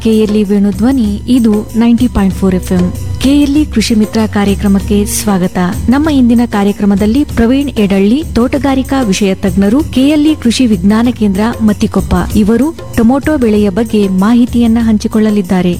KLE Venudhwani ಇದು ninety point four F M KLE Krishi Mitra ಕಾರ್ಯಕ್ರಮಕ್ಕೆ ಸ್ವಾಗತ ನಮ್ಮ ಇಂದಿನ ಕಾರ್ಯಕ್ರಮದಲ್ಲಿ ಪ್ರವೀಣ್ ಎಡಳ್ಳಿ ತೋಟಗಾರಿಕಾ ವಿಷಯ ತಜ್ಞರು ಕೆಎಲ್ಇ ಕೃಷಿ ವಿಜ್ಞಾನ ಕೇಂದ್ರ ಮತ್ತಿಕೊಪ್ಪ ಇವರು ಟೊಮೊಟೊ ಬೆಳೆಯ ಬಗ್ಗೆ ಮಾಹಿತಿಯನ್ನ ಹಂಚಿಕೊಳ್ಳಲಿದ್ದಾರೆ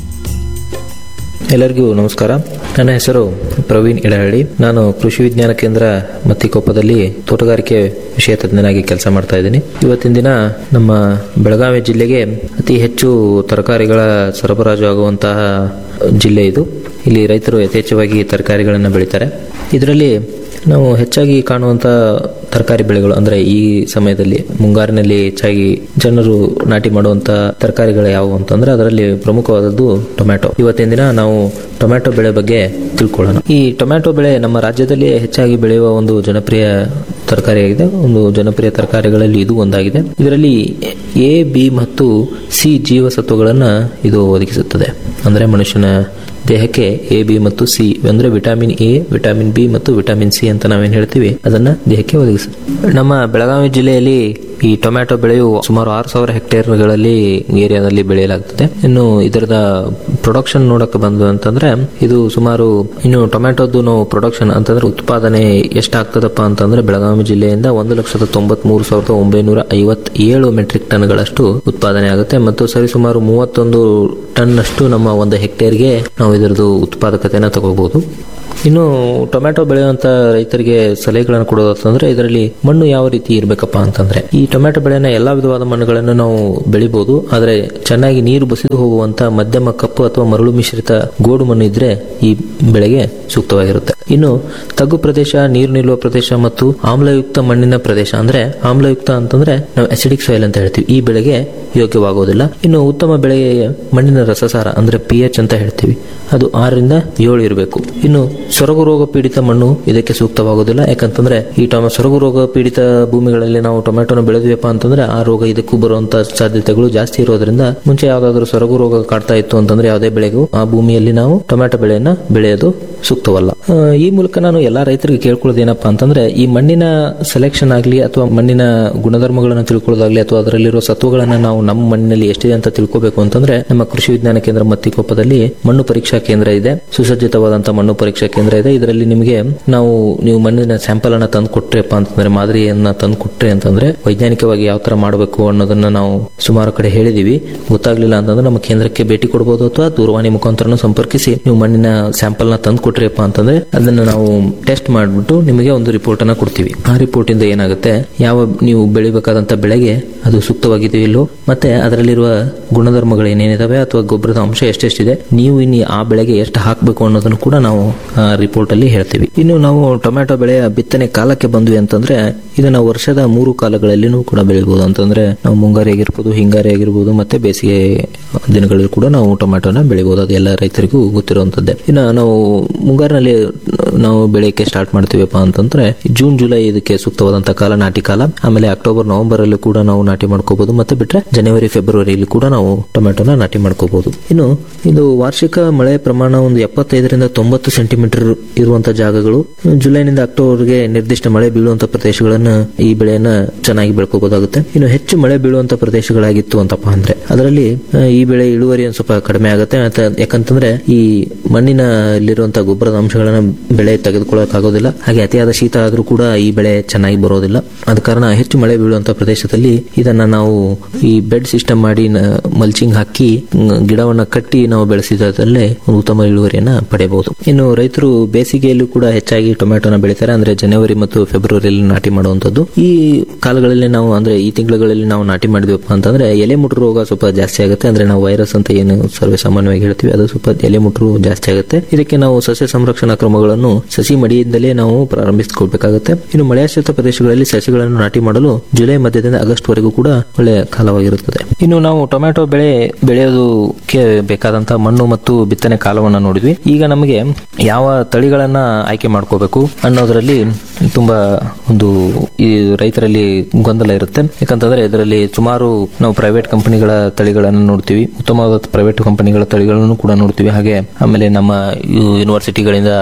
ಎಲ್ಲರಿಗೂ ನಮಸ್ಕಾರ ನನ್ನ ಹೆಸರು ಪ್ರವೀಣ್ ಇಡಹಳ್ಳಿ ನಾನು ಕೃಷಿ ವಿಜ್ಞಾನ ಕೇಂದ್ರ ಮತ್ತಿಕೊಪ್ಪದಲ್ಲಿ ತೋಟಗಾರಿಕೆ ವಿಷಯ ತಜ್ಞನಾಗಿ ಕೆಲಸ ಮಾಡ್ತಾ ಇದ್ದೀನಿ ಇವತ್ತಿನ ದಿನ ನಮ್ಮ ಬೆಳಗಾವಿ ಜಿಲ್ಲೆಗೆ ಅತಿ ಹೆಚ್ಚು ತರಕಾರಿಗಳ ಸರಬರಾಜು ಆಗುವಂತಹ ಜಿಲ್ಲೆ ಇದು ಇಲ್ಲಿ ರೈತರು ಯಥೇಚ್ಛವಾಗಿ ತರಕಾರಿಗಳನ್ನು ಬೆಳೀತಾರೆ ಇದರಲ್ಲಿ ನಾವು ಹೆಚ್ಚಾಗಿ ಕಾಣುವಂಥ ತರಕಾರಿ ಬೆಳೆಗಳು ಅಂದರೆ ಈ ಸಮಯದಲ್ಲಿ ಮುಂಗಾರಿನಲ್ಲಿ ಹೆಚ್ಚಾಗಿ ಜನರು ನಾಟಿ ಮಾಡುವಂಥ ತರಕಾರಿಗಳು ಯಾವುವು ಅಂತಂದ್ರೆ ಅದರಲ್ಲಿ ಪ್ರಮುಖವಾದದ್ದು ಟೊಮ್ಯಾಟೊ ಇವತ್ತಿನ ದಿನ ನಾವು ಟೊಮ್ಯಾಟೊ ಬೆಳೆ ಬಗ್ಗೆ ತಿಳ್ಕೊಳ್ಳೋಣ ಈ ಟೊಮ್ಯಾಟೊ ಬೆಳೆ ನಮ್ಮ ರಾಜ್ಯದಲ್ಲಿ ಹೆಚ್ಚಾಗಿ ಬೆಳೆಯುವ ಒಂದು ಜನಪ್ರಿಯ ತರಕಾರಿಯಾಗಿದೆ ಒಂದು ಜನಪ್ರಿಯ ತರಕಾರಿಗಳಲ್ಲಿ ಇದು ಒಂದಾಗಿದೆ ಇದರಲ್ಲಿ ಎ ಬಿ ಮತ್ತು ಸಿ ಜೀವಸತ್ವಗಳನ್ನು ಇದು ಒದಗಿಸುತ್ತದೆ ಅಂದರೆ ಮನುಷ್ಯನ ದೇಹಕ್ಕೆ ಎ ಬಿ ಮತ್ತು ಸಿ ಅಂದ್ರೆ ವಿಟಮಿನ್ ಎ ವಿಟಮಿನ್ ಬಿ ಮತ್ತು ವಿಟಮಿನ್ ಸಿ ಅಂತ ನಾವೇನು ಹೇಳ್ತೀವಿ ಅದನ್ನ ದೇಹಕ್ಕೆ ಒದಗಿಸುತ್ತೆ ನಮ್ಮ ಬೆಳಗಾವಿ ಜಿಲ್ಲೆಯಲ್ಲಿ ಈ ಟೊಮ್ಯಾಟೊ ಬೆಳೆಯು ಸುಮಾರು ಆರು ಸಾವಿರ ಹೆಕ್ಟೇರ್ಗಳಲ್ಲಿ ಏರಿಯಾದಲ್ಲಿ ಬೆಳೆಯಲಾಗ್ತದೆ ಇನ್ನು ಇದರದ ಪ್ರೊಡಕ್ಷನ್ ನೋಡಕ್ಕೆ ಬಂದು ಅಂತಂದ್ರೆ ಇದು ಸುಮಾರು ಇನ್ನು ಟೊಮ್ಯಾಟೊದ್ದು ನಾವು ಪ್ರೊಡಕ್ಷನ್ ಅಂತಂದ್ರೆ ಉತ್ಪಾದನೆ ಎಷ್ಟಾಗ್ತದಪ್ಪ ಅಂತಂದ್ರೆ ಬೆಳಗಾವಿ ಜಿಲ್ಲೆಯಿಂದ ಒಂದು ಲಕ್ಷದ ತೊಂಬತ್ ಮೂರು ಸಾವಿರದ ಒಂಬೈನೂರ ಐವತ್ತೇಳು ಮೆಟ್ರಿಕ್ ಟನ್ಗಳಷ್ಟು ಉತ್ಪಾದನೆ ಆಗುತ್ತೆ ಮತ್ತು ಸರಿಸುಮಾರು ಮೂವತ್ತೊಂದು ಟನ್ ಅಷ್ಟು ನಮ್ಮ ಒಂದು ಹೆಕ್ಟೇರ್ಗೆ ನಾವು ಇದರದ್ದು ಉತ್ಪಾದಕತೆಯನ್ನು ತಗೋಬಹುದು ಇನ್ನು ಟೊಮ್ಯಾಟೊ ಬೆಳೆಯುವಂತ ರೈತರಿಗೆ ಸಲಹೆಗಳನ್ನು ಕೊಡೋದಂತಂದ್ರೆ ಇದರಲ್ಲಿ ಮಣ್ಣು ಯಾವ ರೀತಿ ಇರಬೇಕಪ್ಪ ಅಂತಂದ್ರೆ ಈ ಟೊಮ್ಯಾಟೊ ಬೆಳೆನ ಎಲ್ಲಾ ವಿಧವಾದ ಮಣ್ಣುಗಳನ್ನು ನಾವು ಬೆಳಿಬಹುದು ಆದರೆ ಚೆನ್ನಾಗಿ ನೀರು ಬಸಿದು ಹೋಗುವಂತ ಮಧ್ಯಮ ಕಪ್ಪು ಅಥವಾ ಮರಳು ಮಿಶ್ರಿತ ಗೋಡು ಮಣ್ಣು ಇದ್ರೆ ಈ ಬೆಳೆಗೆ ಸೂಕ್ತವಾಗಿರುತ್ತೆ ಇನ್ನು ತಗ್ಗು ಪ್ರದೇಶ ನೀರು ನಿಲ್ಲುವ ಪ್ರದೇಶ ಮತ್ತು ಆಮ್ಲಯುಕ್ತ ಮಣ್ಣಿನ ಪ್ರದೇಶ ಅಂದ್ರೆ ಆಮ್ಲಯುಕ್ತ ಅಂತಂದ್ರೆ ನಾವು ಅಸಿಡಿಕ್ ಸಾಯಿಲ್ ಅಂತ ಹೇಳ್ತೀವಿ ಈ ಬೆಳೆಗೆ ಯೋಗ್ಯವಾಗುವುದಿಲ್ಲ ಇನ್ನು ಉತ್ತಮ ಬೆಳೆಗೆ ಮಣ್ಣಿನ ರಸಸಾರ ಅಂದ್ರೆ ಪಿ ಎಚ್ ಅಂತ ಹೇಳ್ತೀವಿ ಅದು ಆರರಿಂದ ಏಳು ಇರಬೇಕು ಇನ್ನು ಸೊರಗು ರೋಗ ಪೀಡಿತ ಮಣ್ಣು ಇದಕ್ಕೆ ಸೂಕ್ತವಾಗುವುದಿಲ್ಲ ಯಾಕಂತಂದ್ರೆ ಈ ಟೊಮ ಸೊರಗು ರೋಗ ಪೀಡಿತ ಭೂಮಿಗಳಲ್ಲಿ ನಾವು ಟೊಮೆಟೊನ ಬೆಳೆದ್ವಿಯಪ್ಪ ಅಂತಂದ್ರೆ ಆ ರೋಗ ಇದಕ್ಕೂ ಬರುವಂತ ಸಾಧ್ಯತೆಗಳು ಜಾಸ್ತಿ ಇರೋದ್ರಿಂದ ಮುಂಚೆ ಯಾವ್ದಾದ್ರು ಸೊರಗು ರೋಗ ಕಾಡ್ತಾ ಇತ್ತು ಅಂತಂದ್ರೆ ಯಾವುದೇ ಬೆಳೆಗೂ ಆ ಭೂಮಿಯಲ್ಲಿ ನಾವು ಟೊಮೆಟೊ ಬೆಳೆಯನ್ನ ಬೆಳೆಯೋದು ಸೂಕ್ತವಲ್ಲ ಆ, ಈ ಮೂಲಕ ನಾನು ಎಲ್ಲಾ ರೈತರಿಗೆ ಕೇಳ್ಕೊಳ್ಳೋದು ಏನಪ್ಪಾ ಅಂತಂದ್ರೆ ಈ ಮಣ್ಣಿನ ಸೆಲೆಕ್ಷನ್ ಆಗಲಿ ಅಥವಾ ಮಣ್ಣಿನ ಗುಣಧರ್ಮಗಳನ್ನು ತಿಳ್ಕೊಳ್ಳೋದಾಗ್ಲಿ ಅಥವಾ ಅದರಲ್ಲಿರೋ ಸತ್ವಗಳನ್ನ ನಾವು ನಮ್ಮ ಮಣ್ಣಿನಲ್ಲಿ ಎಷ್ಟಿದೆ ಅಂತ ತಿಳ್ಕೋಬೇಕು ಅಂತಂದ್ರೆ ನಮ್ಮ ಕೃಷಿ ವಿಜ್ಞಾನ ಕೇಂದ್ರ ಮತ್ತಿಕೊಪ್ಪದಲ್ಲಿ ಮಣ್ಣು ಪರೀಕ್ಷಾ ಕೇಂದ್ರ ಇದೆ ಸುಸಜ್ಜಿತವಾದಂತಹ ಮಣ್ಣು ಪರೀಕ್ಷಾ ಕೇಂದ್ರ ಇದೆ ಇದರಲ್ಲಿ ನಿಮಗೆ ನಾವು ನೀವು ಮಣ್ಣಿನ ಸ್ಯಾಂಪಲ್ ಅನ್ನ ತಂದು ಕೊಟ್ರೆಪ್ಪ ಅಂತಂದ್ರೆ ಮಾದರಿಯನ್ನ ತಂದು ಕೊಟ್ರೆ ಅಂತಂದ್ರೆ ವೈಜ್ಞಾನಿಕವಾಗಿ ಯಾವ ತರ ಮಾಡಬೇಕು ಅನ್ನೋದನ್ನ ನಾವು ಸುಮಾರು ಕಡೆ ಹೇಳಿದೀವಿ ಗೊತ್ತಾಗ್ಲಿಲ್ಲ ಅಂತಂದ್ರೆ ನಮ್ಮ ಕೇಂದ್ರಕ್ಕೆ ಭೇಟಿ ಕೊಡಬಹುದು ಅಥವಾ ದೂರವಾಣಿ ಮುಖಾಂತರ ಸಂಪರ್ಕಿಸಿ ನೀವು ಮಣ್ಣಿನ ಸ್ಯಾಂಪಲ್ ನ ತಂದು ಕೊಟ್ರಿಯಪ್ಪ ಅಂತಂದ್ರೆ ಅದನ್ನ ನಾವು ಟೆಸ್ಟ್ ಮಾಡಿಬಿಟ್ಟು ನಿಮಗೆ ಒಂದು ರಿಪೋರ್ಟ್ ಅನ್ನ ಕೊಡ್ತೀವಿ ಆ ರಿಪೋರ್ಟ್ ಇಂದ ಏನಾಗುತ್ತೆ ಯಾವ ನೀವು ಬೆಳಿಬೇಕಾದಂತ ಬೆಳೆಗೆ ಅದು ಸೂಕ್ತವಾಗಿದೆಯೋ ಇಲ್ಲೋ ಮತ್ತೆ ಅದರಲ್ಲಿರುವ ಗುಣಧರ್ಮಗಳು ಏನೇನಿದಾವೆ ಅಥವಾ ಗೊಬ್ಬರದ ಅಂಶ ಎಷ್ಟೆಷ್ಟಿದೆ ನೀವು ಇನ್ನು ಆ ಬೆಳೆಗೆ ಎಷ್ಟು ಹಾಕಬೇಕು ಅನ್ನೋದನ್ನು ಕೂಡ ನಾವು ರಿಪೋರ್ಟ್ ಅಲ್ಲಿ ಹೇಳ್ತೀವಿ ಇನ್ನು ನಾವು ಟೊಮ್ಯಾಟೊ ಬೆಳೆಯ ಬಿತ್ತನೆ ಕಾಲಕ್ಕೆ ಬಂದ್ವಿ ಅಂತಂದ್ರೆ ಇದನ್ನ ವರ್ಷದ ಮೂರು ಕಾಲಗಳಲ್ಲಿನೂ ಕೂಡ ಬೆಳಿಬಹುದು ಅಂತಂದ್ರೆ ನಾವು ಮುಂಗಾರಿ ಆಗಿರ್ಬೋದು ಹಿಂಗಾರಿ ಆಗಿರ್ಬೋದು ಮತ್ತೆ ಬೇಸಿಗೆ ದಿನಗಳಲ್ಲಿ ಕೂಡ ನಾವು ಟೊಮ್ಯಾಟೊನ ಬೆಳಿಬಹುದು ಅದು ಎಲ್ಲ ರೈತರಿಗೂ ಗೊತ್ತಿರುವಂತದ್ದೇ ಇನ್ನು ನಾವು ಮುಂಗಾರಿನಲ್ಲಿ ನಾವು ಬೆಳೆಯಕ್ಕೆ ಸ್ಟಾರ್ಟ್ ಮಾಡ್ತೀವಪ್ಪ ಅಂತಂದ್ರೆ ಜೂನ್ ಜುಲೈ ಇದಕ್ಕೆ ಸೂಕ್ತವಾದಂತಹ ಕಾಲ ನಾಟಿ ಕಾಲ ಆಮೇಲೆ ಅಕ್ಟೋಬರ್ ನವೆಂಬರ್ ಅಲ್ಲಿ ಕೂಡ ನಾವು ನಾಟಿ ಮಾಡ್ಕೋಬಹುದು ಮತ್ತೆ ಬಿಟ್ರೆ ಜನವರಿ ಫೆಬ್ರವರಿಯಲ್ಲಿ ಕೂಡ ನಾವು ಟೊಮೆಟೊನ ನಾಟಿ ಮಾಡ್ಕೋಬಹುದು ಇನ್ನು ಇದು ವಾರ್ಷಿಕ ಮಳೆ ಪ್ರಮಾಣ ಒಂದು ಎಪ್ಪತ್ತೈದರಿಂದ ತೊಂಬತ್ತು ಸೆಂಟಿಮೀಟರ್ ಇರುವಂತ ಜಾಗಗಳು ಜುಲೈನಿಂದ ಅಕ್ಟೋಬರ್ಗೆ ನಿರ್ದಿಷ್ಟ ಮಳೆ ಬೀಳುವಂತ ಪ್ರದೇಶಗಳನ್ನ ಈ ಬೆಳೆಯನ್ನ ಚೆನ್ನಾಗಿ ಬೆಳ್ಕೋಬಹುದಾಗುತ್ತೆ ಇನ್ನು ಹೆಚ್ಚು ಮಳೆ ಬೀಳುವಂತ ಪ್ರದೇಶಗಳಾಗಿತ್ತು ಅಂತಪ್ಪ ಅಂದ್ರೆ ಅದರಲ್ಲಿ ಆ, ಈ ಬೆಳೆ ಇಳುವರಿ ಒಂದ್ ಸ್ವಲ್ಪ ಕಡಿಮೆ ಆಗುತ್ತೆ ಮತ್ತೆ ಯಾಕಂತಂದ್ರೆ ಈ ಮಣ್ಣಿನಲ್ಲಿರುವಂತಹ ಗೊಬ್ಬರದ ಅಂಶಗಳನ್ನ ಬೆಳೆ ತೆಗೆದುಕೊಳ್ಳೋಕ್ಕಾಗೋದಿಲ್ಲ ಹಾಗೆ ಅತಿಯಾದ ಶೀತ ಆದ್ರೂ ಕೂಡ ಈ ಬೆಳೆ ಚೆನ್ನಾಗಿ ಬರೋದಿಲ್ಲ ಆದ ಕಾರಣ ಹೆಚ್ಚು ಮಳೆ ಬೀಳುವಂತ ಪ್ರದೇಶದಲ್ಲಿ ಇದನ್ನ ನಾವು ಈ ಬೆಡ್ ಸಿಸ್ಟಮ್ ಮಾಡಿ ಮಲ್ಚಿಂಗ್ ಹಾಕಿ ಮ್, ಗಿಡವನ್ನ ಕಟ್ಟಿ ನಾವು ಬೆಳೆಸಿದಲ್ಲೇ ಒಂದು ಉತ್ತಮ ಇಳುವರಿಯನ್ನ ಪಡೆಯಬಹುದು ಇನ್ನು ರೈತರು ಬೇಸಿಗೆಯಲ್ಲೂ ಕೂಡ ಹೆಚ್ಚಾಗಿ ಟೊಮೆಟೊನ ಬೆಳಿತಾರೆ ಅಂದ್ರೆ ಜನವರಿ ಮತ್ತು ಫೆಬ್ರವರಿಯಲ್ಲಿ ನಾಟಿ ಮಾಡುವಂತದ್ದು ಈ ಕಾಲಗಳಲ್ಲಿ ನಾವು ಅಂದ್ರೆ ಈ ತಿಂಗಳುಗಳಲ್ಲಿ ನಾವು ನಾಟಿ ಮಾಡಿದ್ವಪ್ಪ ಅಂತಂದ್ರೆ ಎಲೆ ಮುಟ್ರು ರೋಗ ಸ್ವಲ್ಪ ಜಾಸ್ತಿ ಆಗುತ್ತೆ ಅಂದ್ರೆ ನಾವು ವೈರಸ್ ಅಂತ ಏನು ಸರ್ವೇ ಸಾಮಾನ್ಯವಾಗಿ ಹೇಳ್ತೀವಿ ಅದು ಸ್ವಲ್ಪ ಎಲೆ ಮುಟ್ರು ಜಾಸ್ತಿ ಆಗುತ್ತೆ ಇದಕ್ಕೆ ನಾವು ಸಸ್ಯ ಸಂರಕ್ಷಣಾ ಕ್ರಮಗಳನ್ನು ಸಸಿ ಮಡಿಯಿಂದಲೇ ನಾವು ಪ್ರಾರಂಭಿಸಿಕೊಳ್ಬೇಕಾಗುತ್ತೆ ಇನ್ನು ಮಳೆಯಾಶ್ರಿತ ಪ್ರದೇಶಗಳಲ್ಲಿ ಸಸಿಗಳನ್ನು ನಾಟಿ ಮಾಡಲು ಜುಲೈ ಮಧ್ಯದಿಂದ ಆಗಸ್ಟ್ ವರೆಗೂ ಕೂಡ ಒಳ್ಳೆಯ ಕಾಲವಾಗಿರುತ್ತದೆ ಇನ್ನು ನಾವು ಟೊಮ್ಯಾಟೊ ಬೆಳೆ ಬೆಳೆಯೋದಕ್ಕೆ ಬೇಕಾದಂತಹ ಮಣ್ಣು ಮತ್ತು ಬಿತ್ತನೆ ಕಾಲವನ್ನು ನೋಡಿದ್ವಿ ಈಗ ನಮಗೆ ಯಾವ ತಳಿಗಳನ್ನ ಆಯ್ಕೆ ಮಾಡ್ಕೋಬೇಕು ಅನ್ನೋದರಲ್ಲಿ ತುಂಬಾ ಒಂದು ಈ ರೈತರಲ್ಲಿ ಗೊಂದಲ ಇರುತ್ತೆ ಯಾಕಂತಂದ್ರೆ ಇದರಲ್ಲಿ ಸುಮಾರು ನಾವು ಪ್ರೈವೇಟ್ ಕಂಪನಿಗಳ ತಳಿಗಳನ್ನು ನೋಡ್ತೀವಿ ಉತ್ತಮವಾದ ಪ್ರೈವೇಟ್ ಕಂಪನಿಗಳ ತಳಿಗಳನ್ನು ಕೂಡ ನೋಡ್ತೀವಿ ಹಾಗೆ ಆಮೇಲೆ ನಮ್ಮ ಯು- ಯೂನಿವರ್ಸಿಟಿಗಳಿಂದ ಅಂದ್ರೆ ವಿಶ್ವ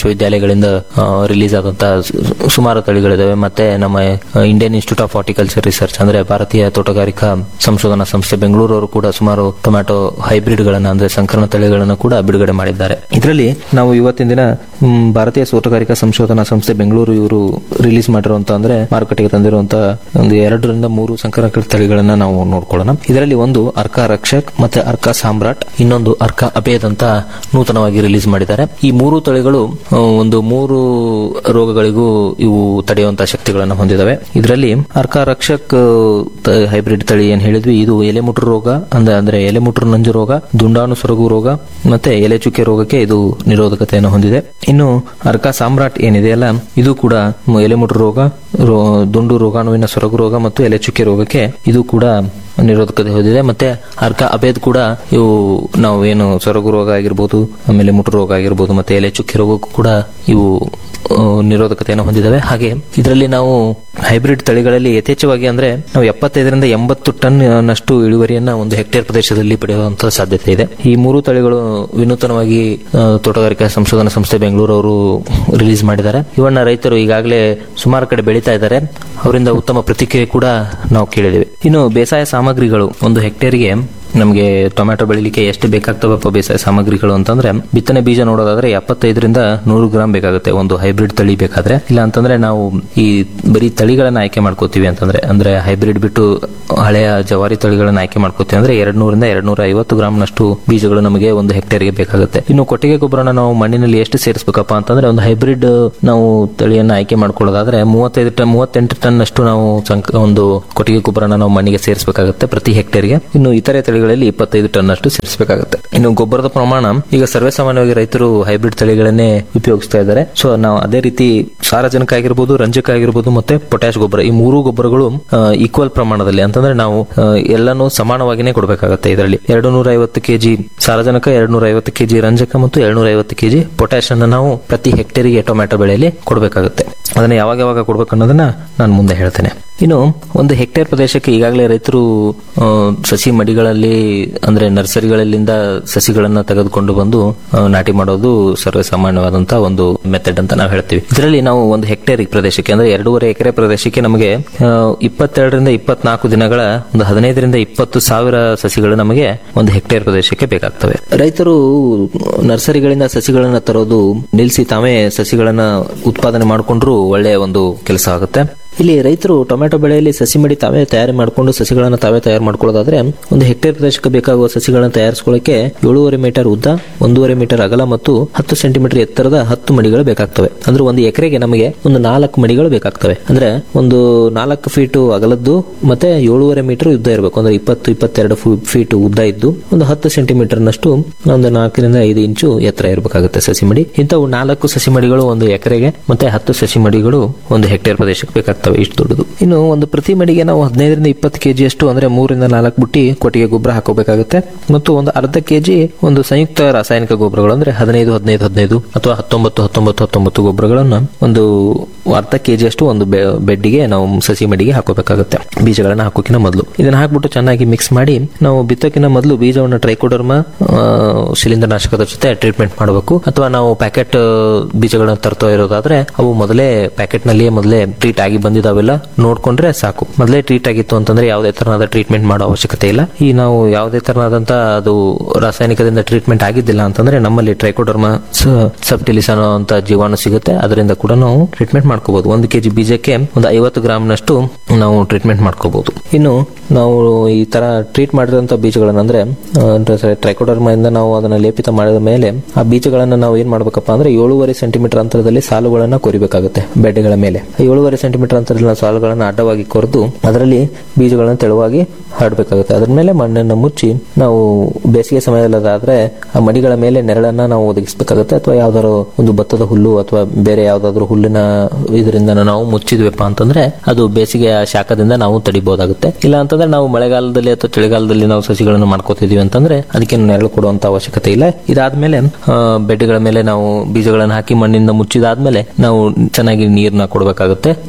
ವಿಶ್ವವಿದ್ಯಾಲಯಗಳಿಂದ ರಿಲೀಸ್ ಆದಂತಹ ಸು- ಸುಮಾರು ತಳಿಗಳಿದಾವೆ ಮತ್ತೆ ನಮ್ಮ Indian Institute of Horticulture Research ಅಂದ್ರೆ ಭಾರತೀಯ ತೋಟಗಾರಿಕಾ ಸಂಶೋಧನಾ ಸಂಸ್ಥೆ ಬೆಂಗಳೂರು ಅವರು ಕೂಡ ಸುಮಾರು ಟೊಮ್ಯಾಟೊ ಹೈಬ್ರಿಡ್ ಗಳನ್ನ ಅಂದ್ರೆ ಸಂಕರಣ ತಳಿಗಳನ್ನು ಕೂಡ ಬಿಡುಗಡೆ ಮಾಡಿದ್ದಾರೆ ಇದರಲ್ಲಿ ನಾವು ಇವತ್ತಿನ ದಿನ ಮ್, ಭಾರತೀಯ ತೋಟಗಾರಿಕಾ ಸಂಶೋಧನಾ ಸಂಸ್ಥೆ ಬೆಂಗಳೂರು ಇವರು ರಿಲೀಸ್ ಮಾಡಿರುವಂತ ಅಂದ್ರೆ ಮಾರುಕಟ್ಟೆಗೆ ತಂದಿರುವಂತ ಒಂದು ಎರಡರಿಂದ ಮೂರು ಸಂಕರ ತಳಿಗಳನ್ನ ನಾವು ನೋಡ್ಕೊಳ್ಳೋಣ ಇದರಲ್ಲಿ ಒಂದು ಅರ್ಕ ರಕ್ಷಕ್ ಮತ್ತೆ ಅರ್ಕ ಸಾಮ್ರಾಟ್ ಇನ್ನೊಂದು ಅರ್ಕ ಅಭೇದ್ ಅಂತ ನೂತನವಾಗಿ ರಿಲೀಸ್ ಮಾಡಿದ್ದಾರೆ ಈ ಮೂರು ತಳಿಗಳು ಆ, ಒಂದು ಮೂರು ರೋಗಗಳಿಗೂ ಇವು ತಡೆಯುವಂತಹ ಶಕ್ತಿಗಳನ್ನು ಹೊಂದಿದವೆ ಇದರಲ್ಲಿ ಅರ್ಕ ರಕ್ಷಕ್ ಹೈಬ್ರಿಡ್ ತಳಿ ಏನ್ ಹೇಳಿದ್ವಿ ಇದು ಎಲೆಮುಟ್ರು ರೋಗ ಅಂದ್ರೆ ಅಂದ್ರೆ ಎಲೆಮುಟ್ರು ನಂಜು ರೋಗ ದುಂಡಾಣು ಸೊರಗು ರೋಗ ಮತ್ತೆ ಎಲೆ ಚುಕ್ಕೆ ರೋಗಕ್ಕೆ ಇದು ನಿರೋಧಕತೆಯನ್ನು ಹೊಂದಿದೆ ಇನ್ನು ಅರ್ಕ ಸಾಮ್ರಾಟ್ ಏನಿದೆಯಲ್ಲ ಇದು ಕೂಡ ಮ್, ಎಲೆಮುಟ್ರು ರೋಗ ರೋ- ದುಂಡು ರೋಗಾಣುವಿನ ಸೊರಗು ರೋಗ ಮತ್ತು ಎಲೆ ಚುಕ್ಕೆ ರೋಗಕ್ಕೆ ಇದು ಕೂಡ ನಿರೋಧಕತೆ ಹೊಂದಿದೆ ಮತ್ತೆ ಅರ್ಕ ಅಭೇದ್ ಕೂಡ ಇವು ನಾವು ಏನು ಸೊರಗು ರೋಗ ಆಗಿರ್ಬೋದು ಆಮೇಲೆ ಮುಟು ರೋಗ ಆಗಿರ್ಬೋದು ಮತ್ತೆ ಎಲೆ ಚುಕ್ಕೆ ರೋಗಕ್ಕೂ ಕೂಡ ಇವು ಆ, ನಿರೋಧಕತೆಯನ್ನು ಹೊಂದಿದವೆ ಹಾಗೆ ಇದರಲ್ಲಿ ನಾವು ಹೈಬ್ರಿಡ್ ತಳಿಗಳಲ್ಲಿ ಯಥೇಚ್ಛವಾಗಿ ಅಂದ್ರೆ ನಾವು ಎಪ್ಪತ್ತೈದರಿಂದ ಎಂಬತ್ತು ಟನ್ ನಷ್ಟು ಇಳುವರಿಯನ್ನ ಒಂದು ಹೆಕ್ಟೇರ್ ಪ್ರದೇಶದಲ್ಲಿ ಪಡೆಯುವಂತಹ ಸಾಧ್ಯತೆ ಇದೆ ಈ ಮೂರು ತಳಿಗಳು ವಿನೂತನವಾಗಿ ಆ, ತೋಟಗಾರಿಕಾ ಸಂಶೋಧನಾ ಸಂಸ್ಥೆ ಬೆಂಗಳೂರು ಅವರು ರಿಲೀಸ್ ಮಾಡಿದ್ದಾರೆ ಇವನ್ನ ರೈತರು ಈಗಾಗಲೇ ಸುಮಾರು ಕಡೆ ಬೆಳೀತಾ ಇದ್ದಾರೆ ಅವರಿಂದ ಉತ್ತಮ ಪ್ರತಿಕ್ರಿಯೆ ಕೂಡ ನಾವು ಕೇಳಿದ್ದೇವೆ ಇನ್ನು ಬೇಸಾಯ ಸಾಮಗ್ರಿಗಳು ಒಂದು ಹೆಕ್ಟೇರ್ಗೆ ನಮಗೆ ಟೊಮ್ಯಾಟೊ ಬೆಳಿಲಿಕ್ಕೆ ಎಷ್ಟು ಬೇಕಾಗ್ತವಪ್ಪ ಬೇಸಾಯ ಸಾಮಗ್ರಿಗಳು ಅಂತಂದ್ರೆ ಬಿತ್ತನೆ ಬೀಜ ನೋಡೋದಾದ್ರೆ ಎಪ್ಪತ್ತೈದರಿಂದ ನೂರು ಗ್ರಾಮ್ ಬೇಕಾಗುತ್ತೆ ಒಂದು ಹೈಬ್ರಿಡ್ ತಳಿ ಬೇಕಾದ್ರೆ ಇಲ್ಲ ಅಂತಂದ್ರೆ ನಾವು ಈ ಬರೀ ತಳಿಗಳನ್ನ ಆಯ್ಕೆ ಮಾಡ್ಕೋತೀವಿ ಅಂತಂದ್ರೆ ಅಂದ್ರೆ ಹೈಬ್ರಿಡ್ ಬಿಟ್ಟು ಹಳೆಯ ಜವಾರಿ ತಳಿಗಳನ್ನ ಆಯ್ಕೆ ಮಾಡ್ಕೋತೀವಿ ಅಂದ್ರೆ ಎರಡ್ ನೂರಿಂದ ಎರಡ್ ನೂರ ಐವತ್ತು ಗ್ರಾಮ್ನಷ್ಟು ಬೀಜಗಳು ನಮಗೆ ಒಂದು ಹೆಕ್ಟೇರ್ಗೆ ಬೇಕಾಗುತ್ತೆ ಇನ್ನು ಕೊಟ್ಟಿಗೆ ಗೊಬ್ಬರನ ನಾವು ಮಣ್ಣಿನಲ್ಲಿ ಎಷ್ಟು ಸೇರಿಸಬೇಕಪ್ಪ ಅಂತಂದ್ರೆ ಒಂದು ಹೈಬ್ರಿಡ್ ನಾವು ತಳಿಯನ್ನ ಆಯ್ಕೆ ಮಾಡ್ಕೊಳ್ಳೋದಾದ್ರೆ ಮೂವತ್ತೈದು ಟನ್ ಮೂವತ್ತೆಂಟು ಟನ್ ಅಷ್ಟು ನಾವು ಸಂಕ- ಒಂದು ಕೊಟ್ಟಿಗೆ ಗೊಬ್ಬರನ ನಾವು ಮಣ್ಣಿಗೆ ಸೇರಿಸಬೇಕಾಗುತ್ತೆ ಪ್ರತಿ ಹೆಕ್ಟೇರ್ಗೆ ಇನ್ನು ಇತರೆ ತಳಿಗಳಲ್ಲಿ ಇಪ್ಪತ್ತೈದು ಟನ್ ಅಷ್ಟು ಸೇರಿಸಬೇಕಾಗುತ್ತೆ ಇನ್ನು ಗೊಬ್ಬರದ ಪ್ರಮಾಣ ಈಗ ಸರ್ವೇ ಸಾಮಾನ್ಯವಾಗಿ ರೈತರು ಹೈಬ್ರಿಡ್ ತಳಿಗಳನ್ನೇ ಉಪಯೋಗಿಸ್ತಾ ಇದ್ದಾರೆ ಸೊ ನಾವು ಅದೇ ರೀತಿ ಸಾರಜನಕ ಆಗಿರ್ಬೋದು ರಂಜಕ ಆಗಿರ್ಬೋದು ಮತ್ತೆ ಪೊಟ್ಯಾಶ್ ಗೊಬ್ಬರ ಈ ಮೂರು ಗೊಬ್ಬರಗಳು ಈಕ್ವಲ್ ಪ್ರಮಾಣದಲ್ಲಿ ಅಂತಂದ್ರೆ ನಾವು ಆ, ಎಲ್ಲಾನು ಸಮಾನವಾಗಿನೇ ಕೊಡಬೇಕಾಗುತ್ತೆ ಇದರಲ್ಲಿ ಎರಡು ನೂರ ಐವತ್ತು ಕೆಜಿ ಸಾರಜನಕ ಎರಡು ನೂರ ಐವತ್ತು ಕೆಜಿ ರಂಜಕ ಮತ್ತು ಎರಡು ನೂರ ಐವತ್ತು ಕೆಜಿ ಪೊಟ್ಯಾಶ್ ಅನ್ನು ನಾವು ಪ್ರತಿ ಹೆಕ್ಟೇರಿಗೆ ಟೊಮ್ಯಾಟೊ ಬೆಳೆಯಲ್ಲಿ ಕೊಡಬೇಕಾಗುತ್ತೆ ಅದನ್ನ ಯಾವಾಗ ಯಾವಾಗ ಕೊಡ್ಬೇಕು ಅನ್ನೋದನ್ನ ನಾನು ಮುಂದೆ ಹೇಳ್ತೇನೆ ಇನ್ನು ಒಂದು ಹೆಕ್ಟೇರ್ ಪ್ರದೇಶಕ್ಕೆ ಈಗಾಗಲೇ ರೈತರು ಆ, ಸಸಿ ಮಡಿಗಳಲ್ಲಿ ಅಂದ್ರೆ ನರ್ಸರಿಗಳಲ್ಲಿಂದ ಸಸಿಗಳನ್ನ ತೆಗೆದುಕೊಂಡು ಬಂದು ಆ, ನಾಟಿ ಮಾಡೋದು ಸರ್ವೇ ಸಾಮಾನ್ಯವಾದಂತಹ ಒಂದು ಮೆಥಡ್ ಅಂತ ನಾವು ಹೇಳ್ತೀವಿ ಇದರಲ್ಲಿ ನಾವು ಒಂದು ಹೆಕ್ಟೇರ್ ಪ್ರದೇಶಕ್ಕೆ ಅಂದ್ರೆ ಎರಡೂವರೆ ಎಕರೆ ಪ್ರದೇಶಕ್ಕೆ ನಮಗೆ ಆ, ಇಪ್ಪತ್ತೆರಡರಿಂದ ಇಪ್ಪತ್ನಾಲ್ಕು ದಿನಗಳ ಒಂದು ಹದಿನೈದರಿಂದ ಇಪ್ಪತ್ತು ಸಾವಿರ ಸಸಿಗಳು ನಮಗೆ ಒಂದು ಹೆಕ್ಟೇರ್ ಪ್ರದೇಶಕ್ಕೆ ಬೇಕಾಗ್ತವೆ ರೈತರು ನರ್ಸರಿಗಳಿಂದ ಸಸಿಗಳನ್ನ ತರೋದು ನಿಲ್ಲಿಸಿ ತಾವೇ ಸಸಿಗಳನ್ನ ಉತ್ಪಾದನೆ ಮಾಡಿಕೊಂಡ್ರು ಒಳ್ಳೆಯ ಒಂದು ಕೆಲಸ ಆಗುತ್ತೆ ಇಲ್ಲಿ ರೈತರು ಟೊಮೆಟೊ ಬೆಳೆಯಲ್ಲಿ ಸಸಿ ಮಡಿ ತಾವೇ ತಯಾರಿ ಮಾಡಿಕೊಂಡು ಸಸಿಗಳನ್ನು ತಾವೇ ತಯಾರು ಮಾಡ್ಕೊಳ್ಳೋದಾದ್ರೆ ಒಂದು ಹೆಕ್ಟೇರ್ ಪ್ರದೇಶಕ್ಕೆ ಬೇಕಾಗುವ ಸಸಿಗಳನ್ನು ತಯಾರಿಸಿಕೊಳ್ಳಕ್ಕೆ ಏಳೂವರೆ ಮೀಟರ್ ಉದ್ದ ಒಂದೂವರೆ ಮೀಟರ್ ಅಗಲ ಮತ್ತು ಹತ್ತು ಸೆಂಟಿಮೀಟರ್ ಎತ್ತರದ ಹತ್ತು ಮಡಿಗಳು ಬೇಕಾಗ್ತವೆ ಅಂದ್ರೆ ಒಂದು ಎಕರೆಗೆ ನಮಗೆ ಒಂದು ನಾಲ್ಕು ಮಡಿಗಳು ಬೇಕಾಗ್ತವೆ ಅಂದ್ರೆ ಒಂದು ನಾಲ್ಕು ಫೀಟು ಅಗಲದ್ದು ಮತ್ತೆ ಏಳೂವರೆ ಮೀಟರ್ ಉದ್ದ ಇರಬೇಕು ಅಂದ್ರೆ ಇಪ್ಪತ್ತು ಇಪ್ಪತ್ತೆರಡು ಫೀಟ್ ಉದ್ದ ಇದ್ದು ಒಂದು ಹತ್ತು ಸೆಂಟಿಮೀಟರ್ ನಷ್ಟು ಒಂದು ನಾಲ್ಕರಿಂದ ಐದು ಇಂಚು ಎತ್ತರ ಇರಬೇಕಾಗುತ್ತೆ ಸಸಿ ಮಡಿ ಇಂಥವು ನಾಲ್ಕು ಸಸಿ ಮಡಿಗಳು ಒಂದು ಎಕರೆಗೆ ಮತ್ತೆ ಹತ್ತು ಸಸಿ ಮಡಿಗಳು ಒಂದು ಹೆಕ್ಟೇರ್ ಪ್ರದೇಶಕ್ಕೆ ಬೇಕಾಗ್ತವೆ ಇಷ್ಟು ದೊಡ್ಡದು ಇನ್ನು ಒಂದು ಪ್ರತಿ ಮಡಿಗೆ ನಾವು ಹದಿನೈದರಿಂದ ಇಪ್ಪತ್ತು ಕೆಜಿ ಅಷ್ಟು ಅಂದ್ರೆ ಮೂರಿಂದ ನಾಲ್ಕು ಬುಟ್ಟಿ ಕೊಟ್ಟಿಗೆ ಗೊಬ್ಬರ ಹಾಕೋಬೇಕಾಗುತ್ತೆ ಮತ್ತು ಒಂದು ಅರ್ಧ ಕೆಜಿ ಒಂದು ಸಂಯುಕ್ತ ರಾಸಾಯನಿಕ ಗೊಬ್ಬರಗಳು ಅಂದ್ರೆ ಹದಿನೈದು ಹದಿನೈದು ಹದಿನೈದು ಅಥವಾ ಹತ್ತೊಂಬತ್ತು ಹತ್ತೊಂಬತ್ತು ಹತ್ತೊಂಬತ್ತು ಗೊಬ್ಬರಗಳನ್ನ ಒಂದು ಅರ್ಧ ಕೆಜಿ ಅಷ್ಟು ಒಂದು ಬೆ- ಬೆಡ್ಡಿಗೆ ನಾವು ಸಸಿ ಮಡಿಗೆ ಹಾಕೋಬೇಕಾಗುತ್ತೆ ಬೀಜಗಳನ್ನ ಹಾಕೋಕಿನ ಮೊದಲು ಇದನ್ನ ಹಾಕ್ಬಿಟ್ಟು ಚೆನ್ನಾಗಿ ಮಿಕ್ಸ್ ಮಾಡಿ ನಾವು ಬಿತ್ತೋಕಿನ ಮೊದಲು ಬೀಜವನ್ನು ಟ್ರೈಕೋಡರ್ಮ ಶಿಲೀಂಧ್ರನಾಶಕದ ಜೊತೆ ಟ್ರೀಟ್ಮೆಂಟ್ ಮಾಡಬೇಕು ಅಥವಾ ನಾವು ಪ್ಯಾಕೆಟ್ ಬೀಜಗಳನ್ನ ತರ್ತಾ ಇರೋದಾದ್ರೆ ಅವು ಮೊದಲೇ ಪ್ಯಾಕೆಟ್ ನಲ್ಲಿಯೇ ಮೊದಲೇ ಟ್ರೀಟ್ ಆಗಿ ಬಂದಿದಾವೆಲ್ಲ ನೋಡ್ಕೊಂಡ್ರೆ ಸಾಕು ಮೊದಲೇ ಟ್ರೀಟ್ ಆಗಿತ್ತು ಅಂತಂದ್ರೆ ಯಾವುದೇ ತರನಾದ ಟ್ರೀಟ್ಮೆಂಟ್ ಮಾಡೋ ಅವಶ್ಯಕತೆ ಇಲ್ಲ ಈ ನಾವು ಯಾವುದೇ ತರನಾದಂತ ಅದು ರಾಸಾಯನಿಕದಿಂದ ಟ್ರೀಟ್ಮೆಂಟ್ ಆಗಿದ್ದಿಲ್ಲ ಅಂತಂದ್ರೆ ನಮ್ಮಲ್ಲಿ ಟ್ರೈಕೋಡರ್ಮ ಸಬ್ಟಿಲಿಸ್ ಅನ್ನೋ ಅಂತ ಜೀವಾಣು ಸಿಗುತ್ತೆ ಅದರಿಂದ ಕೂಡ ನಾವು ಟ್ರೀಟ್ಮೆಂಟ್ ಮಾಡ್ಕೋಬಹುದು ಒಂದು ಕೆಜಿ ಬೀಜಕ್ಕೆ ಒಂದು ಐವತ್ತು ಗ್ರಾಮ್ ನಷ್ಟು ನಾವು ಟ್ರೀಟ್ಮೆಂಟ್ ಮಾಡ್ಕೋಬಹುದು ಇನ್ನು ನಾವು ಈ ತರ ಟ್ರೀಟ್ ಮಾಡಿದಂತ ಬೀಜಗಳನ್ನ ಅಂದ್ರೆ ಟ್ರೈಕೋಡರ್ಮ ಇಂದ ನಾವು ಅದನ್ನ ಲೇಪಿತ ಮಾಡಿದ ಮೇಲೆ ಆ ಬೀಜಗಳನ್ನ ನಾವು ಏನ್ ಮಾಡ್ಬೇಕಪ್ಪ ಅಂದ್ರೆ ಏಳೂವರೆ ಸೆಂಟಿಮೀಟರ್ ಅಂತರದಲ್ಲಿ ಸಾಲುಗಳನ್ನ ಕೊರಿಬೇಕಾಗುತ್ತೆ ಬೆಡ್ಗಳ ಮೇಲೆ ಆ ಏಳೂವರೆ ಸೆಂಟಿಮೀಟರ್ ಅಂತರದಲ್ಲಿ ಸಾಲುಗಳನ್ನ ಅಡ್ಡವಾಗಿ ಕೊರೆದು ಅದರಲ್ಲಿ ಬೀಜಗಳನ್ನ ತೆಳುವಾಗಿ ಹರಡಬೇಕಾಗುತ್ತೆ ಅದ್ರ ಮೇಲೆ ಮಣ್ಣನ್ನು ಮುಚ್ಚಿ ನಾವು ಬೇಸಿಗೆ ಸಮಯದಲ್ಲಾದ್ರೆ ಆ ಮಡಿಗಳ ಮೇಲೆ ನೆರಳನ್ನ ನಾವು ಒದಗಿಸಬೇಕಾಗುತ್ತೆ ಅಥವಾ ಯಾವ್ದಾದ್ರು ಒಂದು ಭತ್ತದ ಹುಲ್ಲು ಅಥವಾ ಬೇರೆ ಯಾವ್ದಾದ್ರು ಹುಲ್ಲಿನ ಇದರಿಂದ ನಾವು ಮುಚ್ಚಿದ್ವಪ್ಪ ಅಂತಂದ್ರೆ ಅದು ಬೇಸಿಗೆಯ ಶಾಖದಿಂದ ನಾವು ತಡಿಬಹುದಾಗುತ್ತೆ ಇಲ್ಲ ಅಂತಂದ್ರೆ ನಾವು ಮಳೆಗಾಲದಲ್ಲಿ ಅಥವಾ ಚಳಿಗಾಲದಲ್ಲಿ ನಾವು ಸಸಿಗಳನ್ನು ಮಾಡ್ಕೋತಿದೀವಿ ಅಂತಂದ್ರೆ ಅದಕ್ಕೆ ನೆರಳು ಕೊಡುವಂತ ಅವಶ್ಯಕತೆ ಇಲ್ಲ ಇದಾದ್ಮೇಲೆ ಆ, ಬೆಡ್ಗಳ ಮೇಲೆ ನಾವು ಬೀಜಗಳನ್ನು ಹಾಕಿ ಮಣ್ಣಿಂದ ಮುಚ್ಚಿದಾದ್ಮೇಲೆ ನಾವು ಚೆನ್ನಾಗಿ ನೀರ್ನ ಕೊಡಬೇಕಾಗುತ್ತೆ ನಾವು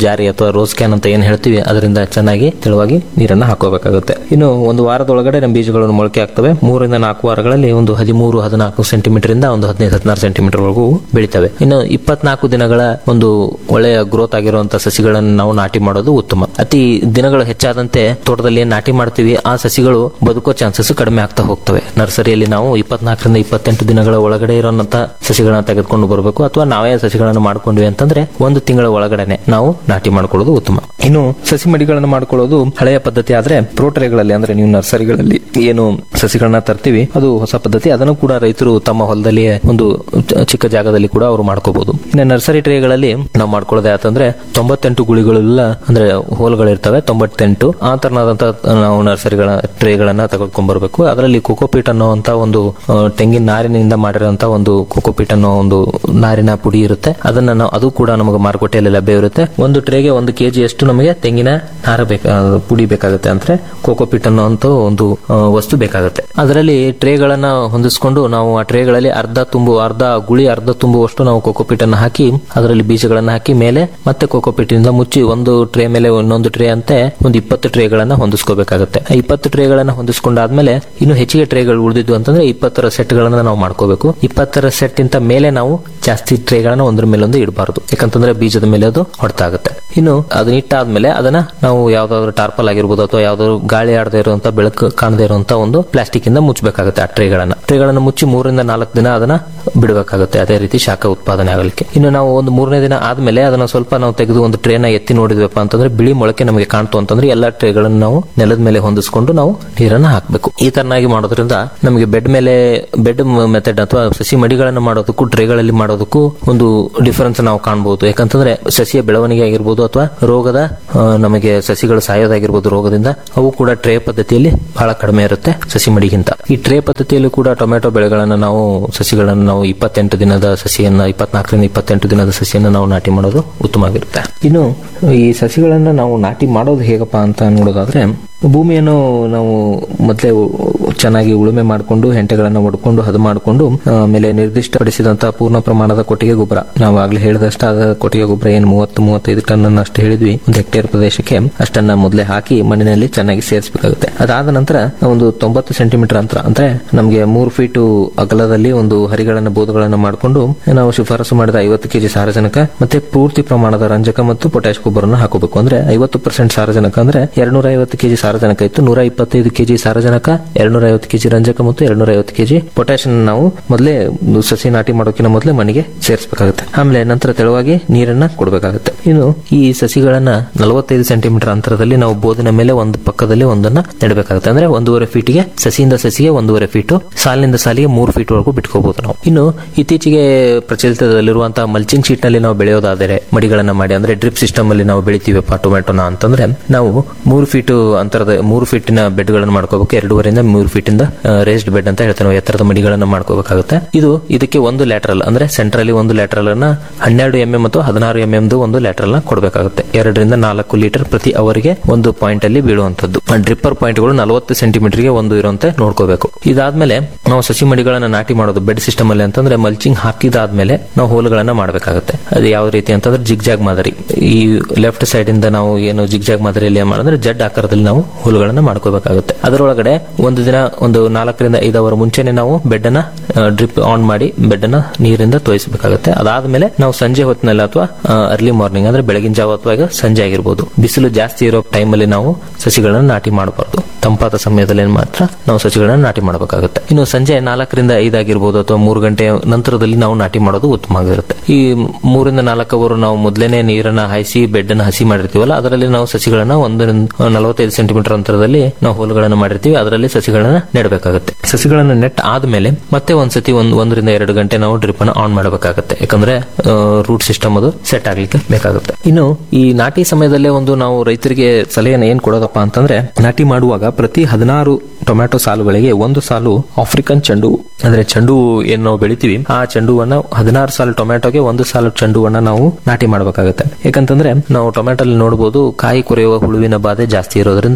ಜಾರಿ ಅಥವಾ ರೋಸ್ ಕ್ಯಾನ್ ಅಂತ ಏನ್ ಹೇಳ್ತೀವಿ ಅದರಿಂದ ಚೆನ್ನಾಗಿ ತೆಳುವಾಗಿ ನೀರನ್ನ ಹಾಕೋಬೇಕಾಗುತ್ತೆ ಇನ್ನು ಒಂದು ವಾರದೊಳಗಡೆ ನಮ್ಮ ಬೀಜಗಳನ್ನು ಮೊಳಕೆ ಆಗ್ತವೆ ಮೂರರಿಂದ ನಾಲ್ಕು ವಾರಗಳಲ್ಲಿ ಒಂದು ಹದಿಮೂರು ಹದಿನಾಲ್ಕು ಸೆಂಟಿಮೀಟರ್ ಇಂದ ಒಂದು ಹದಿನೈದು ಹದಿನಾರು ಸೆಂಟಿಮೀಟರ್ ವರೆಗೂ ಬೆಳಿತವೆ ಇನ್ನು ಇಪ್ಪತ್ನಾಲ್ಕು ದಿನಗಳ ಒಂದು ಒಳ್ಳೆಯ ಗ್ರೋತ್ ಆಗಿರುವಂತಹ ಸಸಿಗಳನ್ನು ನಾವು ನಾಟಿ ಮಾಡೋದು ಉತ್ತಮ ಅತಿ ದಿನಗಳು ಹೆಚ್ಚಾದಂತೆ ತೋಟದಲ್ಲಿ ಏನ್ ನಾಟಿ ಮಾಡ್ತೀವಿ ಆ ಸಸಿಗಳು ಬದುಕೋ ಚಾನ್ಸಸ್ ಕಡಿಮೆ ಆಗ್ತಾ ಹೋಗ್ತವೆ ನರ್ಸರಿಯಲ್ಲಿ ನಾವು ಇಪ್ಪತ್ನಾಲ್ಕರಿಂದ ಇಪ್ಪತ್ತೆಂಟು ದಿನಗಳ ಒಳಗಡೆ ಇರುವಂತ ಸಸಿಗಳನ್ನ ತೆಗೆದುಕೊಂಡು ಬರಬೇಕು ಅಥವಾ ನಾವೇ ಸಸಿಗಳನ್ನು ಮಾಡ್ಕೊಂಡ್ವಿ ಅಂತಂದ್ರೆ ಒಂದು ತಿಂಗಳ ಒಳಗಡೆನೆ ನಾವು ನಾಟಿ ಮಾಡ್ಕೊಳ್ಳೋದು ಉತ್ತಮ ಇನ್ನು ಸಸಿ ಮಡಿಗಳನ್ನು ಮಾಡ್ಕೊಳ್ಳೋದು ಹಳೆಯ ಪದ್ಧತಿ ಆದ್ರೆ ಪ್ರೋಟ್ರೆಗಳಲ್ಲಿ ಅಂದ್ರೆ ನೀವು ನರ್ಸರಿಗಳಲ್ಲಿ ಏನು ಸಸಿಗಳನ್ನ ತರ್ತೀವಿ ಅದು ಹೊಸ ಪದ್ಧತಿ ಅದನ್ನು ಕೂಡ ರೈತರು ತಮ್ಮ ಹೊಲದಲ್ಲಿ ಒಂದು ಚ- ಚಿಕ್ಕ ಜಾಗದಲ್ಲಿ ಕೂಡ ಅವರು ಮಾಡ್ಕೋಬಹುದು ಇನ್ನು ನರ್ಸರಿ ಟ್ರೇಗಳಲ್ಲಿ ನಾವು ಮಾಡ್ಕೊಳ್ಳೋದೇ ಆತಂದ್ರೆ ತೊಂಬತ್ತೆಂಟು ಗುಳಿಗಳೆಲ್ಲ ಅಂದ್ರೆ ಹೋಲ್ಗಳಿರ್ತವೆ ತೊಂಬತ್ತೆಂಟು ಆ ತರನಾದಂತ ನಾವು ನರ್ಸರಿಗಳ ಟ್ರೇಗಳನ್ನ ತೆಗೆದುಕೊಂಡ್ ಬರಬೇಕು ಅದರಲ್ಲಿ ಕೋಕೋಪೀಟ್ ಅನ್ನುವಂತ ಒಂದು ಆ, ತೆಂಗಿನ ನಾರಿನಿಂದ ಮಾಡಿರುವಂತ ಒಂದು ಕೋಕೋಪೀಟ್ ಅನ್ನೋ ಒಂದು ನಾರಿನ ಪುಡಿ ಇರುತ್ತೆ ಅದನ್ನ ನಾವು ಅದು ಕೂಡ ನಮಗೆ ಮಾರುಕಟ್ಟೆಯಲ್ಲಿ ಲಭ್ಯ ಇರುತ್ತೆ ಒಂದು ಟ್ರೇಗೆ ಒಂದು ಕೆಜಿ ಅಷ್ಟು ನಮಗೆ ತೆಂಗಿನ ನಾರ ಬೇಕ ಆ, ಪುಡಿ ಬೇಕಾಗುತ್ತೆ ಅಂದ್ರೆ ಕೋಕೋಪೀಟ್ ಅನ್ನೋಂತ ಒಂದು ಆ, ವಸ್ತು ಬೇಕಾಗುತ್ತೆ ಅದರಲ್ಲಿ ಟ್ರೇಗಳನ್ನ ಹೊಂದಿಸ್ಕೊಂಡು ನಾವು ಆ ಟ್ರೇಗಳಲ್ಲಿ ಅರ್ಧ ತುಂಬು ಅರ್ಧ ಗುಳಿ ಅರ್ಧ ತುಂಬುವಷ್ಟು ನಾವು ಕೋಕೋಪೀಟ್ ಅನ್ನು ಹಾಕಿ ಅದರಲ್ಲಿ ಬೀಜಗಳನ್ನ ಹಾಕಿ ಮೇಲೆ ಮತ್ತೆ ಕೋಕೋಪೀಟ್ ಇಂದ ಮುಚ್ಚಿ ಒಂದು ಟ್ರೇ ಮೇಲೆ ಇನ್ನೊಂದು ಟ್ರೇ ಅಂತೆ ಒಂದು ಇಪ್ಪತ್ತು ಟ್ರೇಗಳನ್ನ ಹೊಂದಿಸ್ಕೋಬೇಕಾಗುತ್ತೆ ಆ ಇಪ್ಪತ್ತು ಟ್ರೇಗಳನ್ನ ಹೊಂದಿಸ್ಕೊಂಡಾದ್ಮೇಲೆ ಇನ್ನು ಹೆಚ್ಚಿಗೆ ಟ್ರೇಗಳು ಉಳಿದಿದ್ದು ಅಂತಂದ್ರೆ ಇಪ್ಪತ್ತರ ಸೆಟ್ ಗಳನ್ನ ನಾವು ಮಾಡ್ಕೋಬೇಕು ಇಪ್ಪತ್ತರ ಸೆಟ್ ಇಂತ ಮೇಲೆ ನಾವು ಜಾಸ್ತಿ ಟ್ರೇಗಳನ್ನ ಒಂದ್ರ ಮೇಲೊಂದು ಇಡಬಾರದು ಯಾಕಂತಂದ್ರೆ ಬೀಜದ ಮೇಲೆ ಅದು ಹೊಡ್ತಾಗುತ್ತೆ ಇನ್ನು ಅದನ್ನ ಇಟ್ಟಾದ್ಮೇಲೆ ಅದನ್ನ ನಾವು ಯಾವ್ದಾದ್ರು ಟಾರ್ಪಲ್ ಆಗಿರ್ಬೋದು ಅಥವಾ ಯಾವ್ದಾದ್ರು ಗಾಳಿ ಆಡದೇ ಇರುವಂತ ಬೆಳಕು ಕಾಣದೇ ಇರುವಂತ ಒಂದು ಪ್ಲಾಸ್ಟಿಕ್ ಇಂದ ಮುಚ್ಚಬೇಕಾಗುತ್ತೆ ಆ ಟ್ರೇಗಳನ್ನ ಟ್ರೇಗಳನ್ನ ಮುಚ್ಚಿ ಮೂರರಿಂದ ನಾಲ್ಕು ದಿನ ಅದನ್ನ ಬಿಡಬೇಕಾಗುತ್ತೆ ಅದೇ ರೀತಿ ಶಾಖ ಉತ್ಪಾದನೆ ಆಗಲಿಕ್ಕೆ ಇನ್ನು ನಾವು ಒಂದು ಮೂರನೇ ದಿನ ಆದ್ಮೇಲೆ ಅದನ್ನ ಸ್ವಲ್ಪ ನಾವು ತೆಗೆದು ಒಂದು ಟ್ರೇನ ಎತ್ತಿ ನೋಡಿದ್ವಪ್ಪ ಅಂತಂದ್ರೆ ಬಿಳಿ ಮೊಳಕೆ ನಮಗೆ ಕಾಣ್ತು ಅಂತಂದ್ರೆ ಎಲ್ಲಾ ಟ್ರೇಗಳನ್ನು ನಾವು ನೆಲದ ಮೇಲೆ ಹೊಂದಿಸ್ಕೊಂಡು ನಾವು ನೀರನ್ನ ಹಾಕಬೇಕು ಈ ತರನಾಗಿ ಮಾಡೋದ್ರಿಂದ ನಮಗೆ ಬೆಡ್ ಮೇಲೆ ಬೆಡ್ ಮೆಥಡ್ ಅಥವಾ ಸಸಿ ಮಡಿಗಳನ್ನು ಮಾಡೋದಕ್ಕೂ ಟ್ರೇಗಳಲ್ಲಿ ಮಾಡೋದಕ್ಕೂ ಒಂದು ಡಿಫರೆನ್ಸ್ ನಾವು ಕಾಣಬಹುದು ಯಾಕಂತಂದ್ರೆ ಸಸಿಯ ಬೆಳವಣಿಗೆ ಆಗಿರ್ಬೋದು ಅಥವಾ ರೋಗದ ಆ, ನಮಗೆ ಸಸಿಗಳು ಸಾಯೋದಾಗಿರ್ಬೋದು ರೋಗದಿಂದ ಅವು ಕೂಡ ಟ್ರೇ ಪದ್ಧತಿಯಲ್ಲಿ ಬಹಳ ಕಡಿಮೆ ಇರುತ್ತೆ ಸಸಿ ಮಡಿಗಿಂತ ಈ ಟ್ರೇ ಪದ್ಧತಿಯಲ್ಲಿ ಕೂಡ ಟೊಮೆಟೊ ಬೆಳೆಗಳನ್ನು ನಾವು ಸಸಿಗಳನ್ನು ನಾವು ಇಪ್ಪತ್ತೆಂಟು ದಿನದ ಸಸಿಯನ್ನ ಇಪ್ಪತ್ನಾಲ್ಕರಿಂದ ಇಪ್ಪತ್ತೆಂಟು ದಿನದ ಸಸಿಯನ್ನು ನಾವು ನಾಟಿ ಮಾಡೋದು ಉತ್ತಮವಾಗಿರುತ್ತೆ ಇನ್ನು ಈ ಸಸಿಗಳನ್ನ ನಾವು ನಾಟಿ ಮಾಡೋದು ಹೇಗಪ್ಪ ಅಂತ ನೋಡೋದಾದ್ರೆ ಭೂಮಿಯನ್ನು ನಾವು ಮೊದಲೇ ಚೆನ್ನಾಗಿ ಉಳುಮೆ ಮಾಡಿಕೊಂಡು ಹೆಂಟೆಗಳನ್ನು ಒಡ್ಕೊಂಡು ಹದ ಮಾಡಿಕೊಂಡು ಆಮೇಲೆ ನಿರ್ದಿಷ್ಟಪಡಿಸಿದಂತಹ ಪೂರ್ಣ ಪ್ರಮಾಣದ ಕೊಟ್ಟಿಗೆ ಗೊಬ್ಬರ ನಾವು ಆಗ್ಲೇ ಹೇಳಿದಷ್ಟಾದ ಕೊಟ್ಟಿಗೆ ಗೊಬ್ಬರ ಏನು ಮೂವತ್ತು ಮೂವತ್ತೈದು ಟನ್ ಅಷ್ಟು ಹೇಳಿದ್ವಿ ಒಂದು ಹೆಕ್ಟೇರ್ ಪ್ರದೇಶಕ್ಕೆ ಅಷ್ಟನ್ನ ಮೊದಲೇ ಹಾಕಿ ಮಣ್ಣಿನಲ್ಲಿ ಚೆನ್ನಾಗಿ ಸೇರಿಸಬೇಕಾಗುತ್ತೆ ಅದಾದ ನಂತರ ಒಂದು ತೊಂಬತ್ತು ಸೆಂಟಿಮೀಟರ್ ಅಂತರ ಅಂದ್ರೆ ನಮಗೆ ಮೂರು ಫೀಟು ಅಗಲದಲ್ಲಿ ಒಂದು ಹರಿಗಳನ್ನ ಬೋಧಗಳನ್ನು ಮಾಡಿಕೊಂಡು ನಾವು ಶಿಫಾರಸು ಮಾಡಿದ ಐವತ್ತು ಕೆಜಿ ಸಾರಜನಕ ಮತ್ತೆ ಪೂರ್ತಿ ಪ್ರಮಾಣದ ರಂಜಕ ಮತ್ತು ಪೊಟ್ಯಾಶ್ ಗೊಬ್ಬರನ ಹಾಕೋಬೇಕು ಅಂದ್ರೆ ಐವತ್ತು ಪರ್ಸೆಂಟ್ ಸಾರಜನಕ ಅಂದ್ರೆ ಎರಡ್ನೂರ ಐವತ್ತು ಕೆಜಿ ಸಾರಜನಕ ಇತ್ತು ನೂರ ಇಪ್ಪತ್ತೈದು ಕೆಜಿ ಸಾರಜನಕ ಎರಡ್ನೂರ ಐವತ್ತು ಕೆಜಿ ರಂಜಕ ಮತ್ತು ಎರಡ್ನೂರ ಐವತ್ತು ಕೆಜಿ ಪೊಟ್ಯಾಶ್ ನಾವು ಮೊದಲೇ ಸಸಿ ನಾಟಿ ಮಾಡೋಕಿನ ಮೊದಲೇ ಮಣ್ಣಿಗೆ ಸೇರಿಸಬೇಕಾಗುತ್ತೆ ಆಮೇಲೆ ನಂತರ ತೆಳುವಾಗಿ ನೀರನ್ನ ಕೊಡಬೇಕಾಗುತ್ತೆ ಇನ್ನು ಈ ಸಸಿಗಳನ್ನ ನಲವತ್ತೈದು ಸೆಂಟಿಮೀಟರ್ ಅಂತರದಲ್ಲಿ ನಾವು ಬೋದಿನ ಮೇಲೆ ಒಂದು ಪಕ್ಕದಲ್ಲಿ ಒಂದನ್ನ ನೆಡಬೇಕಾಗುತ್ತೆ ಅಂದ್ರೆ ಒಂದೂವರೆ ಫೀಟ್ಗೆ ಸಸಿಯಿಂದ ಸಸಿಗೆ ಒಂದೂವರೆ ಫೀಟು ಸಾಲಿನಿಂದ ಸಾಲಿಗೆ ಮೂರು ಫೀಟ್ ವರೆಗೂ ಬಿಟ್ಕೋಬಹುದು ನಾವು ಇನ್ನು ಇತ್ತೀಚೆಗೆ ಪ್ರಚಲಿತದಲ್ಲಿರುವಂತಹ ಮಲ್ಚಿಂಗ್ ಶೀಟ್ ನಲ್ಲಿ ನಾವು ಬೆಳೆಯೋದಾದರೆ ಮಡಿಗಳನ್ನ ಮಾಡಿ ಅಂದ್ರೆ ಡ್ರಿಪ್ ಸಿಸ್ಟಮ್ ಅಲ್ಲಿ ನಾವು ಬೆಳಿತೀವಪ್ಪ ಟೊಮೆಟೊನ ಅಂತಂದ್ರೆ ನಾವು ಮೂರು ಫೀಟ್ ಅಂತರದ ಮೂರು ಫೀಟಿನ ಬೆಡ್ ಗಳನ್ನು ಮಾಡ್ಕೋಬೇಕು ಎರಡೂವರೆಯಿಂದ ಮೂರು ಫೀಟ್ ಇಂದ ರೇಸ್ಡ್ ಬೆಡ್ ಅಂತ ಹೇಳ್ತೇವೆ ನಾವು ಎತ್ತರದ ಮಡಿಗಳನ್ನ ಮಾಡ್ಕೋಬೇಕಾಗುತ್ತೆ ಇದು ಇದಕ್ಕೆ ಒಂದು ಲ್ಯಾಟ್ರಲ್ ಅಂದ್ರೆ ಸೆಂಟ್ರಲ್ಲಿ ಒಂದು ಲ್ಯಾಟ್ರಲ್ ಅನ್ನ ಹನ್ನೆರಡು ಎಂ ಎಂ ಮತ್ತು ಹದಿನಾರು ಎಂ ಎಂ ಒಂದು ಲ್ಯಾಟ್ರಲ್ ನ ಕೊಡಬೇಕಾಗುತ್ತೆ ಎರಡರಿಂದ ನಾಲ್ಕು ಲೀಟರ್ ಪ್ರತಿ ಅವರಿಗೆ ಒಂದು ಪಾಯಿಂಟ್ ಅಲ್ಲಿ ಬೀಳುವಂತದ್ದು ಡ್ರಿಪ್ಪರ್ ಪಾಯಿಂಟ್ ಗಳು ನಲವತ್ತು ಸೆಂಟಿಮೀಟರ್ ಗೆ ಒಂದು ಇರುವಂತೆ ನೋಡ್ಕೋಬೇಕು ಇದಾದ್ಮೇಲೆ ನಾವು ಸಸಿ ಮಡಿಗಳನ್ನ ನಾಟಿ ಮಾಡೋದು ಬೆಡ್ ಸಿಸ್ಟಮ್ ಅಲ್ಲಿ ಅಂತಂದ್ರೆ ಮಲ್ಚಿಂಗ್ ಹಾಕಿದಾದ್ಮೇಲೆ ನಾವು ಹೋಲ್ಗಳನ್ನ ಮಾಡಬೇಕಾಗುತ್ತೆ ಅದು ಯಾವ ರೀತಿ ಅಂತಂದ್ರೆ ಜಿಗ್ಜಾಗ್ ಮಾದರಿ ಈ ಲೆಫ್ಟ್ ಸೈಡ್ ಇಂದ ನಾವು ಏನು ಜಿಗ್ಜಾಗ್ ಮಾದರಿಯಲ್ಲಿ ಏನ್ ಮಾಡಿದ್ರೆ ಜಡ್ ಆಕಾರದಲ್ಲಿ ನಾವು ಹುಲ್ಲುಗಳನ್ನ ಮಾಡ್ಕೋಬೇಕಾಗುತ್ತೆ ಅದರೊಳಗಡೆ ಒಂದು ದಿನ ಒಂದು ನಾಲ್ಕರಿಂದ ಐದು ಅವರ್ ಮುಂಚೆನೆ ನಾವು ಬೆಡ್ ಅನ್ನ ಡ್ರಿಪ್ ಆನ್ ಮಾಡಿ ಬೆಡ್ ಅನ್ನ ನೀರಿಂದ ತೋಯಿಸಬೇಕಾಗುತ್ತೆ ಅದಾದ್ಮೇಲೆ ನಾವು ಸಂಜೆ ಹೊತ್ತಿನಲ್ಲಿ ಅಥವಾ ಅರ್ಲಿ ಮಾರ್ನಿಂಗ್ ಅಂದ್ರೆ ಬೆಳಗಿನ ಜಾವ ಅಥವಾ ಈಗ ಸಂಜೆ ಆಗಿರ್ಬೋದು ಬಿಸಿಲು ಜಾಸ್ತಿ ಇರೋ ಟೈಮ್ ಅಲ್ಲಿ ನಾವು ಸಸಿಗಳನ್ನ ನಾಟಿ ಮಾಡಬಾರ್ದು ತಂಪಾದ ಸಮಯದಲ್ಲಿ ಮಾತ್ರ ನಾವು ಸಸಿಗಳನ್ನ ನಾಟಿ ಮಾಡಬೇಕಾಗುತ್ತೆ ಇನ್ನು ಸಂಜೆ ನಾಲ್ಕರಿಂದ ಐದಾಗಿರ್ಬೋದು ಅಥವಾ ಮೂರು ಗಂಟೆ ನಂತರದಲ್ಲಿ ನಾವು ನಾಟಿ ಮಾಡೋದು ಉತ್ತಮವಾಗಿರುತ್ತೆ ಈ ಮೂರಿಂದ ನಾಲ್ಕು ಅವರು ನಾವು ಮೊದಲೇನೆ ನೀರನ್ನ ಹಾಯಿಸಿ ಬೆಡ್ ಅನ್ನ ಹಸಿ ಮಾಡಿರ್ತೀವಲ್ಲ ಅದರಲ್ಲಿ ನಾವು ಸಸಿಗಳನ್ನ ಒಂದರಿಂದ ನಲವತ್ತೈದು ಸೆಂಟಿಮೀಟರ್ ಅಂತರದಲ್ಲಿ ನಾವು ಹೋಲ್ಗಳನ್ನ ಮಾಡಿರ್ತೀವಿ ಅದರಲ್ಲಿ ಸಸಿಗಳನ್ನ ನೆಡಬೇಕಾಗುತ್ತೆ ಸಸಿಗಳನ್ನ ನೆಟ್ ಆದ್ಮೇಲೆ ಮತ್ತೆ ಒಂದ್ಸತಿ ಒಂದ್ ಒಂದರಿಂದ ಎರಡು ಗಂಟೆ ನಾವು ಡ್ರಿಪ್ ಅನ್ನ ಆನ್ ಮಾಡಬೇಕಾಗುತ್ತೆ ಯಾಕಂದ್ರೆ ರೂಟ್ ಸಿಸ್ಟಮ್ ಅದು ಸೆಟ್ ಆಗ್ಲಿಕ್ಕೆ ಬೇಕಾಗುತ್ತೆ ಇನ್ನು ಈ ನಾಟಿ ಸಮಯದಲ್ಲೇ ಒಂದು ನಾವು ರೈತರಿಗೆ ಸಲಹೆಯನ್ನು ಏನ್ ಕೊಡೋದಪ್ಪ ಅಂತಂದ್ರೆ ನಾಟಿ ಮಾಡುವಾಗ ಪ್ರತಿ ಹದಿನಾರು ಟೊಮ್ಯಾಟೊ ಸಾಲುಗಳಿಗೆ ಒಂದು ಸಾಲು ಆಫ್ರಿಕನ್ ಚೆಂಡು ಹೂ. ಅಂದ್ರೆ ಚೆಂಡು ಹೂ ಏನ್ ನಾವು ಬೆಳಿತೀವಿ ಆ ಚೆಂಡು ಹೂವನ್ನ ಹದಿನಾರು ಸಾಲು ಟೊಮ್ಯಾಟೊಗೆ ಒಂದು ಸಾಲು ಚೆಂಡು ಹೂವನ್ನ ನಾವು ನಾಟಿ ಮಾಡಬೇಕಾಗುತ್ತೆ ಯಾಕಂತಂದ್ರೆ ನಾವು ಟೊಮ್ಯಾಟೊ ನೋಡಬಹುದು ಕಾಯಿ ಕೊರೆಯುವ ಹುಳುವಿನ ಬಾಧೆ ಜಾಸ್ತಿ ಇರೋದ್ರಿಂದ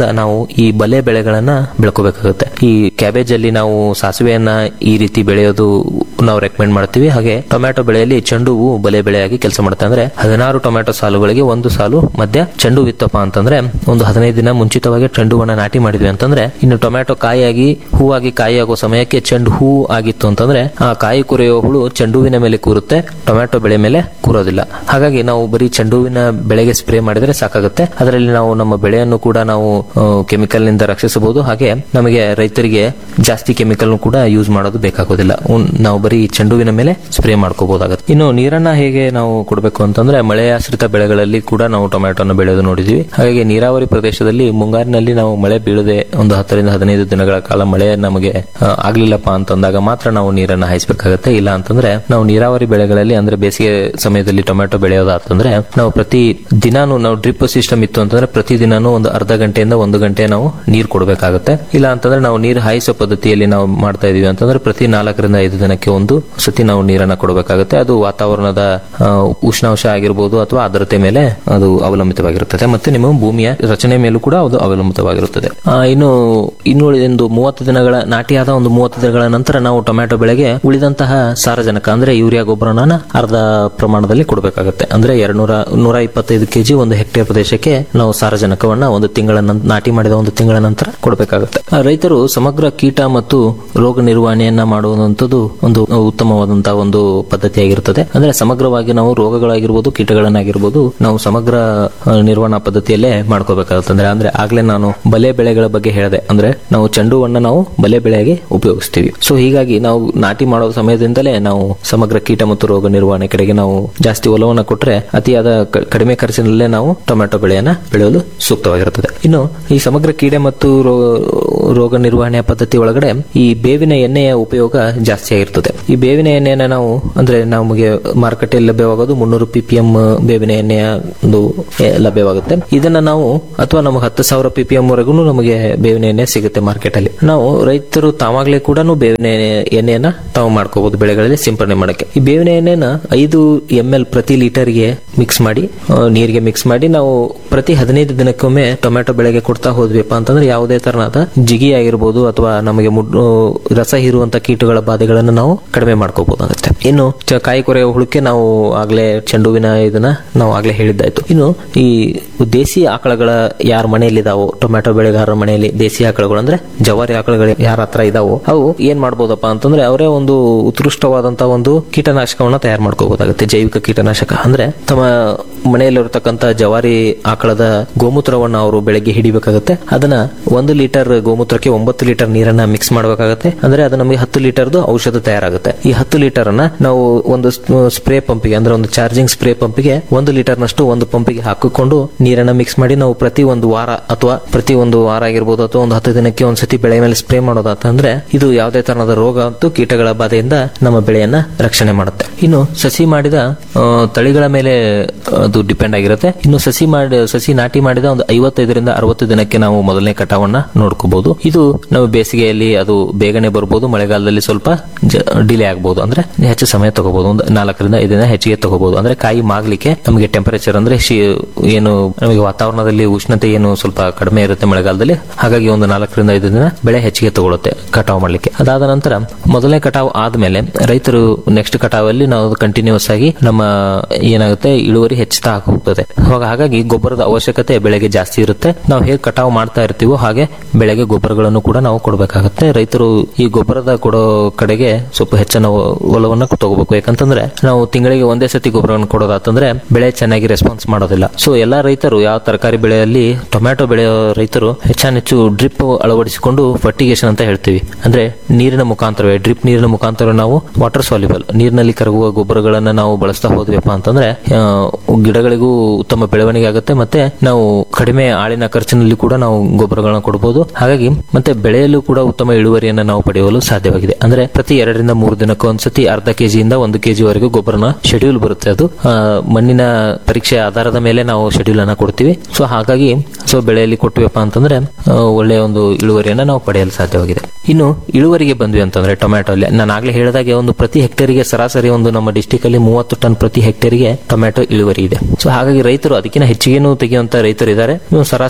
ನಾವು ಈ ಬಲೆ ಬೆಳೆಗಳನ್ನ ಬೆಳ್ಕೋಬೇಕಾಗುತ್ತೆ ಈ ಕ್ಯಾಬೇಜ್ ಅಲ್ಲಿ ನಾವು ಸಾಸಿವೆಯನ್ನ ಈ ರೀತಿ ಬೆಳೆಯೋದು ನಾವು ರೆಕಮೆಂಡ್ ಮಾಡ್ತೀವಿ ಹಾಗೆ ಟೊಮ್ಯಾಟೊ ಬೆಳೆಯಲ್ಲಿ ಚೆಂಡು ಹೂವು ಬಲೆ ಬೆಳೆಯಾಗಿ ಕೆಲಸ ಮಾಡುತ್ತೆ ಅಂದ್ರೆ ಹದಿನಾರು ಟೊಮ್ಯಾಟೊ ಸಾಲುಗಳಿಗೆ ಒಂದು ಸಾಲು ಮಧ್ಯ ಚೆಂಡು ವಿತ್ತಪ್ಪ ಅಂತಂದ್ರೆ ಒಂದು ಹದಿನೈದು ದಿನ ಮುಂಚಿತವಾಗಿ ಚೆಂಡು ಹೂವನ್ನ ನಾಟಿ ಮಾಡಿದ್ವಿ ಅಂತಂದ್ರೆ ಇನ್ನು ಟೊಮ್ಯಾಟೊ ಕಾಯಿಯಾಗಿ ಹೂವಾಗಿ ಕಾಯಿ ಆಗೋ ಸಮಯಕ್ಕೆ ಚೆಂಡು ಹೂ ಆಗಿತ್ತು ಅಂತಂದ್ರೆ ಆ ಕಾಯಿ ಕುರೆಯೋ ಹುಳು ಚೆಂಡುವಿನ ಮೇಲೆ ಕೂರುತ್ತೆ ಟೊಮ್ಯಾಟೊ ಬೆಳೆ ಮೇಲೆ ಕೂರೋದಿಲ್ಲ ಹಾಗಾಗಿ ನಾವು ಬರೀ ಚೆಂಡುವಿನ ಬೆಳೆಗೆ ಸ್ಪ್ರೇ ಮಾಡಿದ್ರೆ ಸಾಕಾಗುತ್ತೆ ಅದರಲ್ಲಿ ನಾವು ನಮ್ಮ ಬೆಳೆಯನ್ನು ಕೂಡ ನಾವು ಕೆಮಿಕಲ್ ನಿಂದ ರಕ್ಷಿಸಬಹುದು ಹಾಗೆ ನಮಗೆ ರೈತರಿಗೆ ಜಾಸ್ತಿ ಕೆಮಿಕಲ್ ಕೂಡ ಯೂಸ್ ಮಾಡೋದು ಬೇಕಾಗೋದಿಲ್ಲ ಉನ್- ನಾವು ಬರೀ ಚೆಂಡುವಿನ ಮೇಲೆ ಸ್ಪ್ರೇ ಮಾಡ್ಕೋಬಹುದಾಗುತ್ತೆ ಇನ್ನು ನೀರನ್ನ ಹೇಗೆ ನಾವು ಕೊಡಬೇಕು ಅಂತಂದ್ರೆ ಮಳೆಯಾಶ್ರಿತ ಬೆಳೆಗಳಲ್ಲಿ ಕೂಡ ನಾವು ಟೊಮ್ಯಾಟೋನ ಬೆಳೆಯೋದು ನೋಡಿದ್ವಿ ಹಾಗಾಗಿ ನೀರಾವರಿ ಪ್ರದೇಶದಲ್ಲಿ ಮುಂಗಾರಿನಲ್ಲಿ ನಾವು ಮಳೆ ಬೀಳದೆ ಒಂದು ಹತ್ತರಿಂದ ಹದಿನೈದು ದಿನಗಳ ಕಾಲ ಮಳೆ ನಮಗೆ ಆ, ಆಗ್ಲಿಲ್ಲಪ್ಪ ಅಂತಂದಾಗ ಮಾತ್ರ ನಾವು ನೀರನ್ನ ಹಾಯಿಸಬೇಕಾಗತ್ತೆ ಇಲ್ಲ ಅಂತಂದ್ರೆ ನಾವು ನೀರಾವರಿ ಬೆಳೆಗಳಲ್ಲಿ ಅಂದ್ರೆ ಬೇಸಿಗೆ ಸಮಯದಲ್ಲಿ ಟೊಮ್ಯಾಟೊ ಬೆಳೆಯೋದಾತಂದ್ರೆ ನಾವು ಪ್ರತಿ ದಿನಾನು ನಾವು ಡ್ರಿಪ್ ಸಿಸ್ಟಮ್ ಇತ್ತು ಅಂತಂದ್ರೆ ಪ್ರತಿ ದಿನಾನು ಒಂದು ಅರ್ಧ ಗಂಟೆಯಿಂದ ಒಂದು ಗಂಟೆ ನಾವು ನೀರು ಕೊಡಬೇಕಾಗುತ್ತೆ ಇಲ್ಲ ಅಂತಂದ್ರೆ ನಾವು ನೀರು ಹಾಯಿಸೋ ಪದ್ಧತಿಯಲ್ಲಿ ನಾವು ಮಾಡ್ತಾ ಇದೀವಿ ಅಂತಂದ್ರೆ ಪ್ರತಿ ನಾಲ್ಕರಿಂದ ಐದು ದಿನಕ್ಕೆ ಒಂದು ಸತಿ ನಾವು ನೀರನ್ನ ಕೊಡಬೇಕಾಗುತ್ತೆ ಅದು ವಾತಾವರಣದ ಆ, ಉಷ್ಣಾಂಶ ಆಗಿರ್ಬೋದು ಅಥವಾ ಆರ್ದ್ರತೆ ಮೇಲೆ ಅದು ಅವಲಂಬಿತವಾಗಿರುತ್ತದೆ ಮತ್ತೆ ನಿಮ್ಮ ಭೂಮಿಯ ರಚನೆ ಮೇಲೂ ಕೂಡ ಅದು ಅವಲಂಬಿತವಾಗಿರುತ್ತದೆ ಆ, ಇನ್ನು ಇನ್ನು ಉಳಿದೊಂದು ಮೂವತ್ತು ದಿನಗಳ ನಾಟಿಯಾದ ಒಂದು ಮೂವತ್ತು ದಿನಗಳ ನಂತರ ನಾವು ಟೊಮ್ಯಾಟೊ ಬೆಳೆಗೆ ಉಳಿದಂತಹ ಸಾರಜನಕ ಅಂದ್ರೆ ಯೂರಿಯಾ ಗೊಬ್ಬರನ ಅರ್ಧ ಪ್ರಮಾಣದಲ್ಲಿ ಕೊಡಬೇಕಾಗುತ್ತೆ ಅಂದ್ರೆ ಎರಡ್ನೂರ ನೂರ ಇಪ್ಪತ್ತೈದು ಕೆಜಿ ಒಂದು ಹೆಕ್ಟೇರ್ ಪ್ರದೇಶಕ್ಕೆ ನಾವು ಸಾರಜನಕವನ್ನ ಒಂದು ತಿಂಗಳ ನಂ- ನಾಟಿ ಮಾಡಿದ ಒಂದು ತಿಂಗಳ ನಂತರ ಕೊಡಬೇಕಾಗುತ್ತೆ ಆ, ರೈತರು ಸಮಗ್ರ ಕೀಟ ಮತ್ತು ರೋಗ ನಿರ್ವಹಣೆಯನ್ನ ಮಾಡುವಂತದ್ದು ಒಂದು ಉತ್ತಮವಾದಂತಹ ಒಂದು ಪದ್ಧತಿಯಾಗಿರುತ್ತದೆ ಅಂದ್ರೆ ಸಮಗ್ರವಾಗಿ ನಾವು ರೋಗಗಳಾಗಿರ್ಬೋದು ಕೀಟಗಳನ್ನಾಗಿರ್ಬೋದು ನಾವು ಸಮಗ್ರ ಆ, ನಿರ್ವಹಣಾ ಪದ್ಧತಿಯಲ್ಲೇ ಮಾಡ್ಕೋಬೇಕಾಗುತ್ತೆ ಅಂದ್ರೆ ಅಂದ್ರೆ ಆಗ್ಲೇ ನಾನು ಬಲೆ ಬೆಳೆಗಳ ಬಗ್ಗೆ ಹೇಳಿದೆ ಅಂದ್ರೆ ನಾವು ಚೆಂಡು ಹೂವನ್ನ ನಾವು ಬಲೆ ಬೆಳೆಗೆ ಉಪಯೋಗಿಸ್ತೀವಿ ಸೊ ಹೀಗಾಗಿ ನಾವು ನಾಟಿ ಮಾಡೋ ಸಮಯದಿಂದಲೇ ನಾವು ಸಮಗ್ರ ಕೀಟ ಮತ್ತು ರೋಗ ನಿರ್ವಹಣೆ ಕಡೆಗೆ ನಾವು ಜಾಸ್ತಿ ಒಲವನ್ನ ಕೊಟ್ರೆ ಅತಿಯಾದ ಕ- ಕಡಿಮೆ ಖರ್ಚಿನಲ್ಲೇ ನಾವು ಟೊಮ್ಯಾಟೊ ಬೆಳೆಯನ್ನ ಬೆಳೆಯಲು ಸೂಕ್ತವಾಗಿರುತ್ತದೆ ಇನ್ನು ಈ ಸಮಗ್ರ ಕೀಡೆ ಮತ್ತು ರೋ- ರೋಗ ನಿರ್ವಹಣೆಯ ಪದ್ಧತಿ ಒಳಗಡೆ ಈ ಬೇವಿನ ಎಣ್ಣೆಯ ಉಪಯೋಗ ಜಾಸ್ತಿ ಆಗಿರ್ತದೆ ಈ ಬೇವಿನ ಎಣ್ಣೆಯನ್ನ ನಾವು ಅಂದ್ರೆ ನಮಗೆ ಮಾರುಕಟ್ಟೆಯಲ್ಲಿ ಲಭ್ಯವಾಗೋದು ಮುನ್ನೂರು ಪಿ ಪಿ ಎಂ ಬೇವಿನ ಎಣ್ಣೆಯ ಒಂದು ಎ, ಲಭ್ಯವಾಗುತ್ತೆ ಇದನ್ನ ನಾವು ಅಥವಾ ನಮಗೆ ಹತ್ತು ಸಾವಿರ ಪಿ ಪಿ ಎಂ ವರೆಗೂ ನಮಗೆ ಬೇವಿನ ಎಣ್ಣೆ ಸಿಗುತ್ತೆ ಮಾರ್ಕೆಟ್ ಅಲ್ಲಿ ನಾವು ರೈತರು ತಾವಾಗ್ಲೇ ಕೂಡ ಬೇವಿನ ಎಣ್ಣೆ- ಎಣ್ಣೆಯನ್ನ ತಾವು ಮಾಡ್ಕೋಬಹುದು ಬೆಳೆಗಳಲ್ಲಿ ಸಿಂಪಡಣೆ ಮಾಡಕ್ಕೆ ಈ ಬೇವಿನ ಎಣ್ಣೆನ ಐದು ಎಂ ಎಲ್ ಪ್ರತಿ ಲೀಟರ್ಗೆ ಮಿಕ್ಸ್ ಮಾಡಿ ಆ, ನೀರಿಗೆ ಮಿಕ್ಸ್ ಮಾಡಿ ನಾವು ಪ್ರತಿ ಹದಿನೈದು ದಿನಕ್ಕೊಮ್ಮೆ ಟೊಮ್ಯಾಟೊ ಬೆಳೆಗೆ ಕೊಡ್ತಾ ಹೋದ್ವಿಪ್ಪ ಅಂತಂದ್ರೆ ಯಾವುದೇ ತರನಾದ ಜಿಗಿ ಆಗಿರ್ಬೋದು ಅಥವಾ ನಮಗೆ ಮುಡ್- ಆ, ರಸ ಹೀರುವಂತ ಕೀಟಗಳ ಬಾಧೆಗಳನ್ನು ನಾವು ಕಡಿಮೆ ಮಾಡ್ಕೋಬಹುದಾಗುತ್ತೆ ಇನ್ನು ಚ- ಕಾಯಿ ಕೊರೆಯುವ ಹುಳಕ್ಕೆ ನಾವು ಆಗ್ಲೇ ಚೆಂಡುವಿನ ಇದನ್ನ ನಾವು ಆಗ್ಲೇ ಹೇಳಿದ್ದಾಯ್ತು ಇನ್ನು ಈ ದೇಸಿ ಆಕಳಗಳ ಯಾರ ಮನೆಯಲ್ಲಿ ಇದಾವೋ ಟೊಮ್ಯಾಟೊ ಬೆಳೆಗಾರರ ಮನೆಯಲ್ಲಿ ದೇಸಿ ಆಕಳಗಳು ಅಂದ್ರೆ ಜವಾರಿ ಆಕಳಗಳು ಯಾರ ಹತ್ರ ಇದಾವೋ ಅವು ಏನ್ ಮಾಡ್ಬೋದಪ್ಪ ಅಂತಂದ್ರೆ ಅವರೇ ಒಂದು ಉತ್ಕೃಷ್ಟವಾದಂತಹ ಒಂದು ಕೀಟನಾಶಕವನ್ನ ತಯಾರು ಮಾಡ್ಕೋಬಹುದಾಗುತ್ತೆ ಜೈವಿಕ ಕೀಟನಾಶಕ ಅಂದ್ರೆ ತಮ್ಮ ಮನೆಯಲ್ಲಿರತಕ್ಕಂತ ಜವಾರಿ ಆಕಳದ ಗೋಮೂತ್ರವನ್ನ ಅವರು ಬೆಳಗ್ಗೆ ಹಿಡಿಬೇಕಾಗುತ್ತೆ ಅದನ್ನ ಒಂದು ಲೀಟರ್ ಗೋಮೂತ್ರಕ್ಕೆ ಒಂಬತ್ತು ಲೀಟರ್ ನೀರನ್ನ ಮಿಕ್ಸ್ ಮಾಡಬೇಕಾಗುತ್ತೆ ಅಂದ್ರೆ ಅದು ನಮಗೆ ಹತ್ತು ಲೀಟರ್ದು ಔಷಧ ತಯಾರಾಗುತ್ತೆ ಈ ಹತ್ತು ಲೀಟರ್ ಅನ್ನ ನಾವು ಒಂದು ಸ್ಪ್ರೇ ಪಂಪಿಗೆ ಅಂದ್ರೆ ಒಂದು ಚಾರ್ಜಿಂಗ್ ಸ್ಪ್ರೇ ಪಂಪಿಗೆ ಒಂದು ಲೀಟರ್ ನಷ್ಟು ಒಂದು ಪಂಪಿಗೆ ಹಾಕಿಕೊಂಡು ನೀರನ್ನ ಮಿಕ್ಸ್ ಮಾಡಿ ನಾವು ಪ್ರತಿ ಒಂದು ವಾರ ಅಥವಾ ಪ್ರತಿ ಒಂದು ವಾರ ಆಗಿರ್ಬೋದು ಅಥವಾ ಒಂದು ಹತ್ತು ದಿನಕ್ಕೆ ಒಂದು ಸತಿ ಬೆಳೆ ಮೇಲೆ ಸ್ಪ್ರೇ ಮಾಡೋದಾತಂದ್ರೆ ಇದು ಯಾವುದೇ ತರಹದ ರೋಗ ಮತ್ತು ಕೀಟಗಳ ಬಾಧೆಯಿಂದ ನಮ್ಮ ಬೆಳೆಯನ್ನ ರಕ್ಷಣೆ ಮಾಡುತ್ತೆ ಇನ್ನು ಸಸಿ ಮಾಡಿದ ಆ, ತಳಿಗಳ ಮೇಲೆ ಅದು ಡಿಪೆಂಡ್ ಆಗಿರುತ್ತೆ ಇನ್ನು ಸಸಿ ಮಾಡಿ ಸಸಿ ನಾಟಿ ಮಾಡಿದ ಒಂದು ಐವತ್ತೈದರಿಂದ ಅರವತ್ತು ದಿನಕ್ಕೆ ನಾವು ಮೊದಲನೇ ಕಟಾವನ್ನ ನೋಡ್ಕೋಬಹುದು ಇದು ನಾವು ಬೇಸಿಗೆಯಲ್ಲಿ ಅದು ಬೇಗನೆ ಬರ್ಬೋದು ಮಳೆಗಾಲದಲ್ಲಿ ಸ್ವಲ್ಪ ಡಿಲೇ ಆಗಬಹುದು ಅಂದ್ರೆ ಹೆಚ್ಚು ಸಮಯ ತಗೋಬಹುದು ಒಂದು ನಾಲ್ಕರಿಂದ ಐದು ದಿನ ಹೆಚ್ಚಿಗೆ ತಗೋಬಹುದು ಅಂದ್ರೆ ಕಾಯಿ ಮಾಗ್ಲಿಕ್ಕೆ ನಮಗೆ ಟೆಂಪರೇಚರ್ ಅಂದ್ರೆ ಶಿ- ಏನು ನಮಗೆ ವಾತಾವರಣದಲ್ಲಿ ಉಷ್ಣತೆ ಏನು ಸ್ವಲ್ಪ ಕಡಿಮೆ ಇರುತ್ತೆ ಮಳೆಗಾಲದಲ್ಲಿ ಹಾಗಾಗಿ ಒಂದು ನಾಲ್ಕರಿಂದ ಐದು ದಿನ ಬೆಳೆ ಹೆಚ್ಚಿಗೆ ತಗೊಳುತ್ತೆ ಕಟಾವು ಮಾಡ್ಲಿಕ್ಕೆ ಅದಾದ ನಂತರ ಮೊದಲನೇ ಕಟಾವು ಆದ್ಮೇಲೆ ರೈತರು ನೆಕ್ಸ್ಟ್ ಕಟಾವಲ್ಲಿ ನಾವು ಕಂಟಿನ್ಯೂಸ್ ಆಗಿ ನಮ್ಮ ಏನಾಗುತ್ತೆ ಇಳುವರಿ ಹೆಚ್ಚುತ್ತಾ ಹೋಗ್ತದೆ ಅವಾಗ ಹಾಗಾಗಿ ಗೊಬ್ಬರದ ಅವಶ್ಯಕತೆ ಬೆಳೆಗೆ ಜಾಸ್ತಿ ಇರುತ್ತೆ ನಾವು ಹೇಗೆ ಕಟಾವು ಮಾಡ್ತಾ ಇರ್ತೀವೋ ಹಾಗೆ ಬೆಳೆಗೆ ಗೊಬ್ಬರಗಳನ್ನು ಕೂಡ ನಾವು ಕೊಡಬೇಕಾಗುತ್ತೆ ರೈತರು ಈ ಗೊಬ್ಬರದ ಕೊಡೋ ಕಡೆಗೆ ಸ್ವಲ್ಪ ಹೆಚ್ಚಿನ ಒ- ಒಲವನ್ನ ತಗೋಬೇಕು ಯಾಕಂತಂದ್ರೆ ನಾವು ತಿಂಗಳಿಗೆ ಒಂದೇ ಸತಿ ಗೊಬ್ಬರವನ್ನು ಕೊಡೋದಾತಂದ್ರೆ ಬೆಳೆ ಚೆನ್ನಾಗಿ ರೆಸ್ಪಾನ್ಸ್ ಮಾಡೋದಿಲ್ಲ ಸೊ ಎಲ್ಲಾ ರೈತರು ಯಾವ ತರಕಾರಿ ಬೆಳೆಯಲ್ಲಿ ಟೊಮ್ಯಾಟೊ ಬೆಳೆಯೋ ರೈತರು ಹೆಚ್ಚಾನೆಚ್ಚು ಡ್ರಿಪ್ ಅಳವಡಿಸಿಕೊಂಡು ಫರ್ಟಿಗೇಷನ್ ಅಂತ ಹೇಳ್ತೀವಿ ಅಂದ್ರೆ ನೀರಿನ ಮುಖಾಂತರವೇ ಡ್ರಿಪ್ ನೀರಿನ ಮುಖಾಂತರ ನಾವು ವಾಟರ್ ಸಾಲ್ಯುಬಲ್ ನೀರಿನಲ್ಲಿ ಕರಗುವ ಗೊಬ್ಬರಗಳನ್ನ ನಾವು ಬಳಸ್ತಾ ಹೋದ್ವಿಪ್ಪ ಅಂತಂದ್ರೆ ಆ, ಗಿಡಗಳಿಗೂ ಉತ್ತಮ ಬೆಳವಣಿಗೆ ಆಗುತ್ತೆ ಮತ್ತೆ ನಾವು ಕಡಿಮೆ ಆಳಿನ ಖರ್ಚಿನಲ್ಲಿ ಕೂಡ ನಾವು ಗೊಬ್ಬರಗಳನ್ನ ಕೊಡಬಹುದು ಹಾಗಾಗಿ ಮತ್ತೆ ಬೆಳೆಯಲು ಕೂಡ ಉತ್ತಮ ಇಳುವರಿಯನ್ನ ನಾವು ಪಡೆಯಲು ಸಾಧ್ಯವಾಗಿದೆ ಅಂದ್ರೆ ಪ್ರತಿ ಎರಡರಿಂದ ಮೂರು ದಿನಕ್ಕೆ ಒಂದ್ಸತಿ ಅರ್ಧ ಕೆಜಿಯಿಂದ ಒಂದು ಕೆಜಿ ವರೆಗೂ ಗೊಬ್ಬರನ ಶೆಡ್ಯೂಲ್ ಬರುತ್ತೆ ಅದು ಆ, ಮಣ್ಣಿನ ಪರೀಕ್ಷೆ ಆಧಾರದ ಮೇಲೆ ನಾವು ಶೆಡ್ಯೂಲ್ ಅನ್ನ ಕೊಡ್ತೀವಿ ಸೊ ಹಾಗಾಗಿ ಸೊ ಬೆಳೆಯಲ್ಲಿ ಕೊಟ್ಟಿವಪ್ಪ ಅಂತಂದ್ರೆ ಆ, ಒಳ್ಳೆಯ ಒಂದು ಇಳುವರಿಯನ್ನ ನಾವು ಪಡೆಯಲು ಸಾಧ್ಯವಾಗಿದೆ ಇನ್ನು ಇಳುವರಿಗೆ ಬಂದ್ವಿ ಅಂತಂದ್ರೆ ಟೊಮ್ಯಾಟೊ ಅಲ್ಲಿ ನಾನು ಆಗ್ಲೇ ಹೇಳಿದಾಗೆ ಒಂದು ಪ್ರತಿ ಹೆಕ್ಟೇರಿಗೆ ಸರಾಸರಿ ಒಂದು ನಮ್ಮ ಡಿಸ್ಟಿಕ್ ಅಲ್ಲಿ ಮೂವತ್ತು ಟನ್ ಪ್ರತಿ ಹೆಕ್ಟೇರಿಗೆ ಟೊಮ್ಯಾಟೊ ಇಳುವರಿ ಇದೆ ಸೊ ಹಾಗಾಗಿ ರೈತರು ಅದಕ್ಕಿಂತ ಹೆಚ್ಚಿಗೆನೂ ತೆಗೆಯುವಂತ ರೈತರು ಇದ್ದಾರೆ ನೀವು ಸರಾಸರಿ ನೋಡೋದಾದ್ರೆ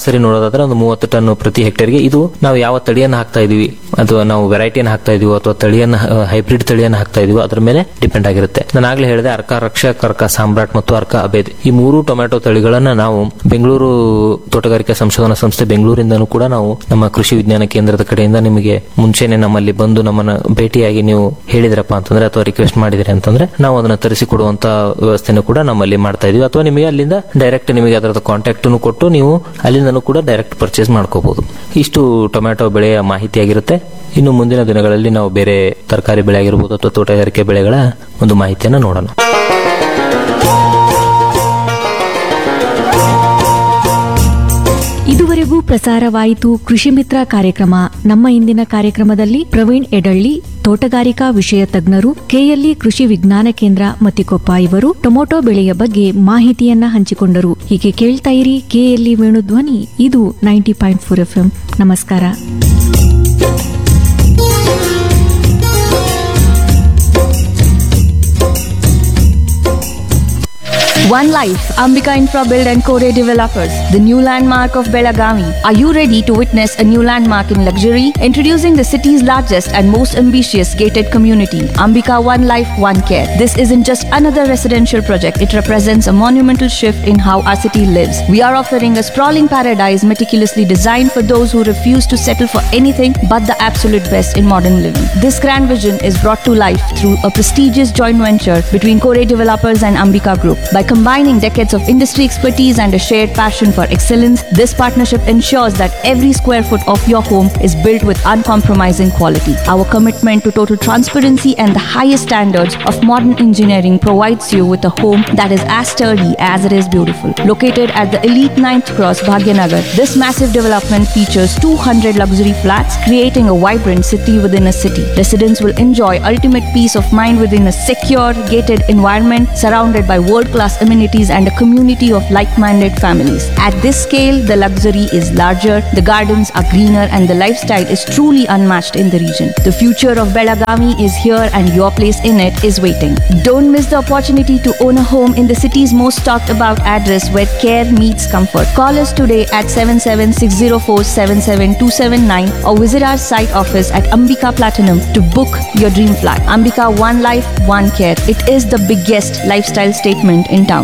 ನೋಡೋದಾದ್ರೆ ಒಂದು ಮೂವತ್ತು ಟನ್ ಪ್ರತಿ ಹೆಕ್ಟೇರ್ಗೆ ಇದು ನಾವು ಯಾವ ತಳಿಯನ್ನು ಹಾಕ್ತಾ ಇದೀವಿ ಅಥವಾ ನಾವು ವೆರೈಟಿಯನ್ನು ಹಾಕ್ತಾ ಇದೀವಿ ಅಥವಾ ತಳಿಯನ್ನು ಹೈಬ್ರಿಡ್ ತಳಿಯನ್ನು ಹಾಕ್ತಾ ಇದೀವಿ ಅದ್ರ ಮೇಲೆ ಡಿಪೆಂಡ್ ಆಗಿರುತ್ತೆ ನಾನು ಆಗ್ಲೇ ಹೇಳಿದೆ ಅರ್ಕ ರಕ್ಷಕ್ ಅರ್ಕ ಸಾಮ್ರಾಟ್ ಮತ್ತು ಅರ್ಕ ಅಬೇದ್ ಈ ಮೂರು ಟೊಮ್ಯಾಟೊ ತಳಿಗಳನ್ನ ನಾವು ಬೆಂಗಳೂರು ತೋಟಗಾರಿಕಾ ಸಂಶೋಧನಾ ಸಂಸ್ಥೆ ಬೆಂಗಳೂರಿಂದನೂ ಕೂಡ ನಾವು ನಮ್ಮ ಕೃಷಿ ವಿಜ್ಞಾನ ಕೇಂದ್ರದ ಕಡೆಯಿಂದ ನಿಮಗೆ ಮುಂಚೆನೆ ನಮ್ಮಲ್ಲಿ ಬಂದು ನಮ್ಮನ್ನ ಭೇಟಿಯಾಗಿ ನೀವು ಹೇಳಿದ್ರಪ್ಪ ಅಂತಂದ್ರೆ ಅಥವಾ ರಿಕ್ವೆಸ್ಟ್ ಮಾಡಿದ್ರಿ ಅಂತಂದ್ರೆ ನಾವು ಅದನ್ನ ತರಿಸಿಕೊಡುವಂತ ವ್ಯವಸ್ಥೆನೂ ಕೂಡ ನಮ್ಮಲ್ಲಿ ಮಾಡ್ತಾ ಇದೀವಿ ಅಥವಾ ನಿಮಗೆ ಅಲ್ಲಿಂದ ಡೈರೆಕ್ಟ್ ನಿಮಗೆ ಅದರದ ಕಾಂಟ್ಯಾಕ್ಟ್ ಕೊಟ್ಟು ನೀವು ಅಲ್ಲಿಂದನೂ ಕೂಡ ಡೈರೆಕ್ಟ್ ಪರ್ಚೇಸ್ ಮಾಡ್ಕೋಬಹುದು ಇಷ್ಟು ಟೊಮ್ಯಾಟೊ ಬೆಳೆಯ ಮಾಹಿತಿ ಆಗಿರುತ್ತೆ ಇನ್ನು ಮುಂದಿನ ದಿನಗಳಲ್ಲಿ ನಾವು ಬೇರೆ ತರಕಾರಿ ಬೆಳೆ ಆಗಿರ್ಬೋದು ಅಥವಾ ತೋಟಗಾರಿಕೆ ಬೆಳೆಗಳ ಒಂದು ಮಾಹಿತಿಯನ್ನು ನೋಡೋಣ ಇದುವರೆಗೂ ಪ್ರಸಾರವಾಯಿತು ಕೃಷಿ ಮಿತ್ರ ಕಾರ್ಯಕ್ರಮ ನಮ್ಮ ಇಂದಿನ ಕಾರ್ಯಕ್ರಮದಲ್ಲಿ ಪ್ರವೀಣ್ ಎಡಳ್ಳಿ ತೋಟಗಾರಿಕಾ ವಿಷಯ ತಜ್ಞರು ಕೆಎಲ್ಇ ಕೃಷಿ ವಿಜ್ಞಾನ ಕೇಂದ್ರ ಮತ್ತಿಕೊಪ್ಪ ಇವರು ಟೊಮೊಟೊ ಬೆಳೆಯ ಬಗ್ಗೆ ಮಾಹಿತಿಯನ್ನ ಹಂಚಿಕೊಂಡರು ಹೀಗೆ ಕೇಳ್ತಾ ಇರಿ ಕೆಎಲ್ಇ ವೇಣುಧ್ವನಿ ಇದು ನೈಂಟಿ ಪಾಯಿಂಟ್ ಫೋರ್ ಎಫ್ ನಮಸ್ಕಾರ One Life, Ambika Infra Build and Core Developers, the new landmark of Belagavi. Are you ready to witness a new landmark in luxury? Introducing the city's largest and most ambitious gated community, Ambika One Life, One Care. This isn't just another residential project, it represents a monumental shift in how our city lives. We are offering a sprawling paradise meticulously designed for those who refuse to settle for anything but the absolute best in modern living. This grand vision is brought to life through a prestigious joint venture between Core Developers and Ambika Group. By combining decades of industry expertise and a shared passion for excellence, this partnership ensures that every square foot of your home is built with uncompromising quality. Our commitment to total transparency and the highest standards of modern engineering provides you with a home that is as sturdy as it is beautiful. Located at the elite 9th Cross, Bhagyanagar, this massive development features 200 luxury flats, creating a vibrant city within a city. Residents will enjoy ultimate peace of mind within a secure, gated environment surrounded by world-class amenities and a community of like-minded families. At this scale, the luxury is larger, the gardens are greener, and the lifestyle is truly unmatched in the region. The future of Belagavi is here and your place in it is waiting. Don't miss the opportunity to own a home in the city's most talked about address where care meets comfort. Call us today at 77604-77279 or visit our site office at Ambika Platinum to book your dream flat. Ambika One Life, One Care. It is the biggest lifestyle statement in town.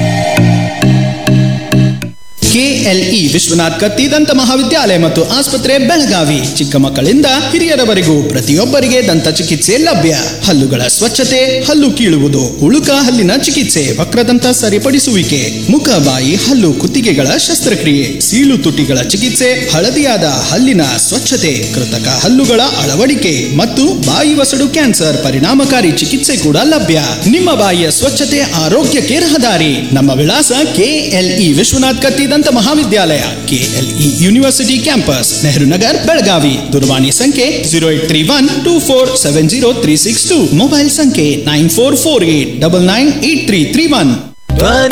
KLE Vishwanath Katti ದಂತ ಮಹಾವಿದ್ಯಾಲಯ ಮತ್ತು ಆಸ್ಪತ್ರೆ ಬೆಳಗಾವಿ ಚಿಕ್ಕ ಮಕ್ಕಳಿಂದ ಹಿರಿಯರವರೆಗೂ ಪ್ರತಿಯೊಬ್ಬರಿಗೆ ದಂತ ಚಿಕಿತ್ಸೆ ಲಭ್ಯ ಹಲ್ಲುಗಳ ಸ್ವಚ್ಛತೆ ಹಲ್ಲು ಕೀಳುವುದು ಉಳುಕ ಹಲ್ಲಿನ ಚಿಕಿತ್ಸೆ ವಕ್ರದಂತ ಸರಿಪಡಿಸುವಿಕೆ ಮುಖ ಬಾಯಿ ಹಲ್ಲು ಕುತ್ತಿಗೆಗಳ ಶಸ್ತ್ರಕ್ರಿಯೆ ಸೀಳು ತುಟಿಗಳ ಚಿಕಿತ್ಸೆ ಹಳದಿಯಾದ ಹಲ್ಲಿನ ಸ್ವಚ್ಛತೆ ಕೃತಕ ಹಲ್ಲುಗಳ ಅಳವಡಿಕೆ ಮತ್ತು ಬಾಯಿ ವಸಡು ಕ್ಯಾನ್ಸರ್ ಪರಿಣಾಮಕಾರಿ ಚಿಕಿತ್ಸೆ ಕೂಡ ಲಭ್ಯ ನಿಮ್ಮ ಬಾಯಿಯ ಸ್ವಚ್ಛತೆ ಆರೋಗ್ಯಕ್ಕೆ ರಹದಾರಿ ನಮ್ಮ ವಿಳಾಸ ಕೆಎಲ್ಇ ವಿಶ್ವನಾಥ್ ಕತ್ತಿ ದಂತ ಮಹಾವಿದ್ಯಾಲಯ KLE university campus Nehru Nagar Belagavi ದೂರವಾಣಿ ಸಂಖ್ಯೆ zero eight three one two four seven zero three six two mobile ಸಂಖ್ಯೆ nine four four eight double nine eight three three one ಧ್ವನಿ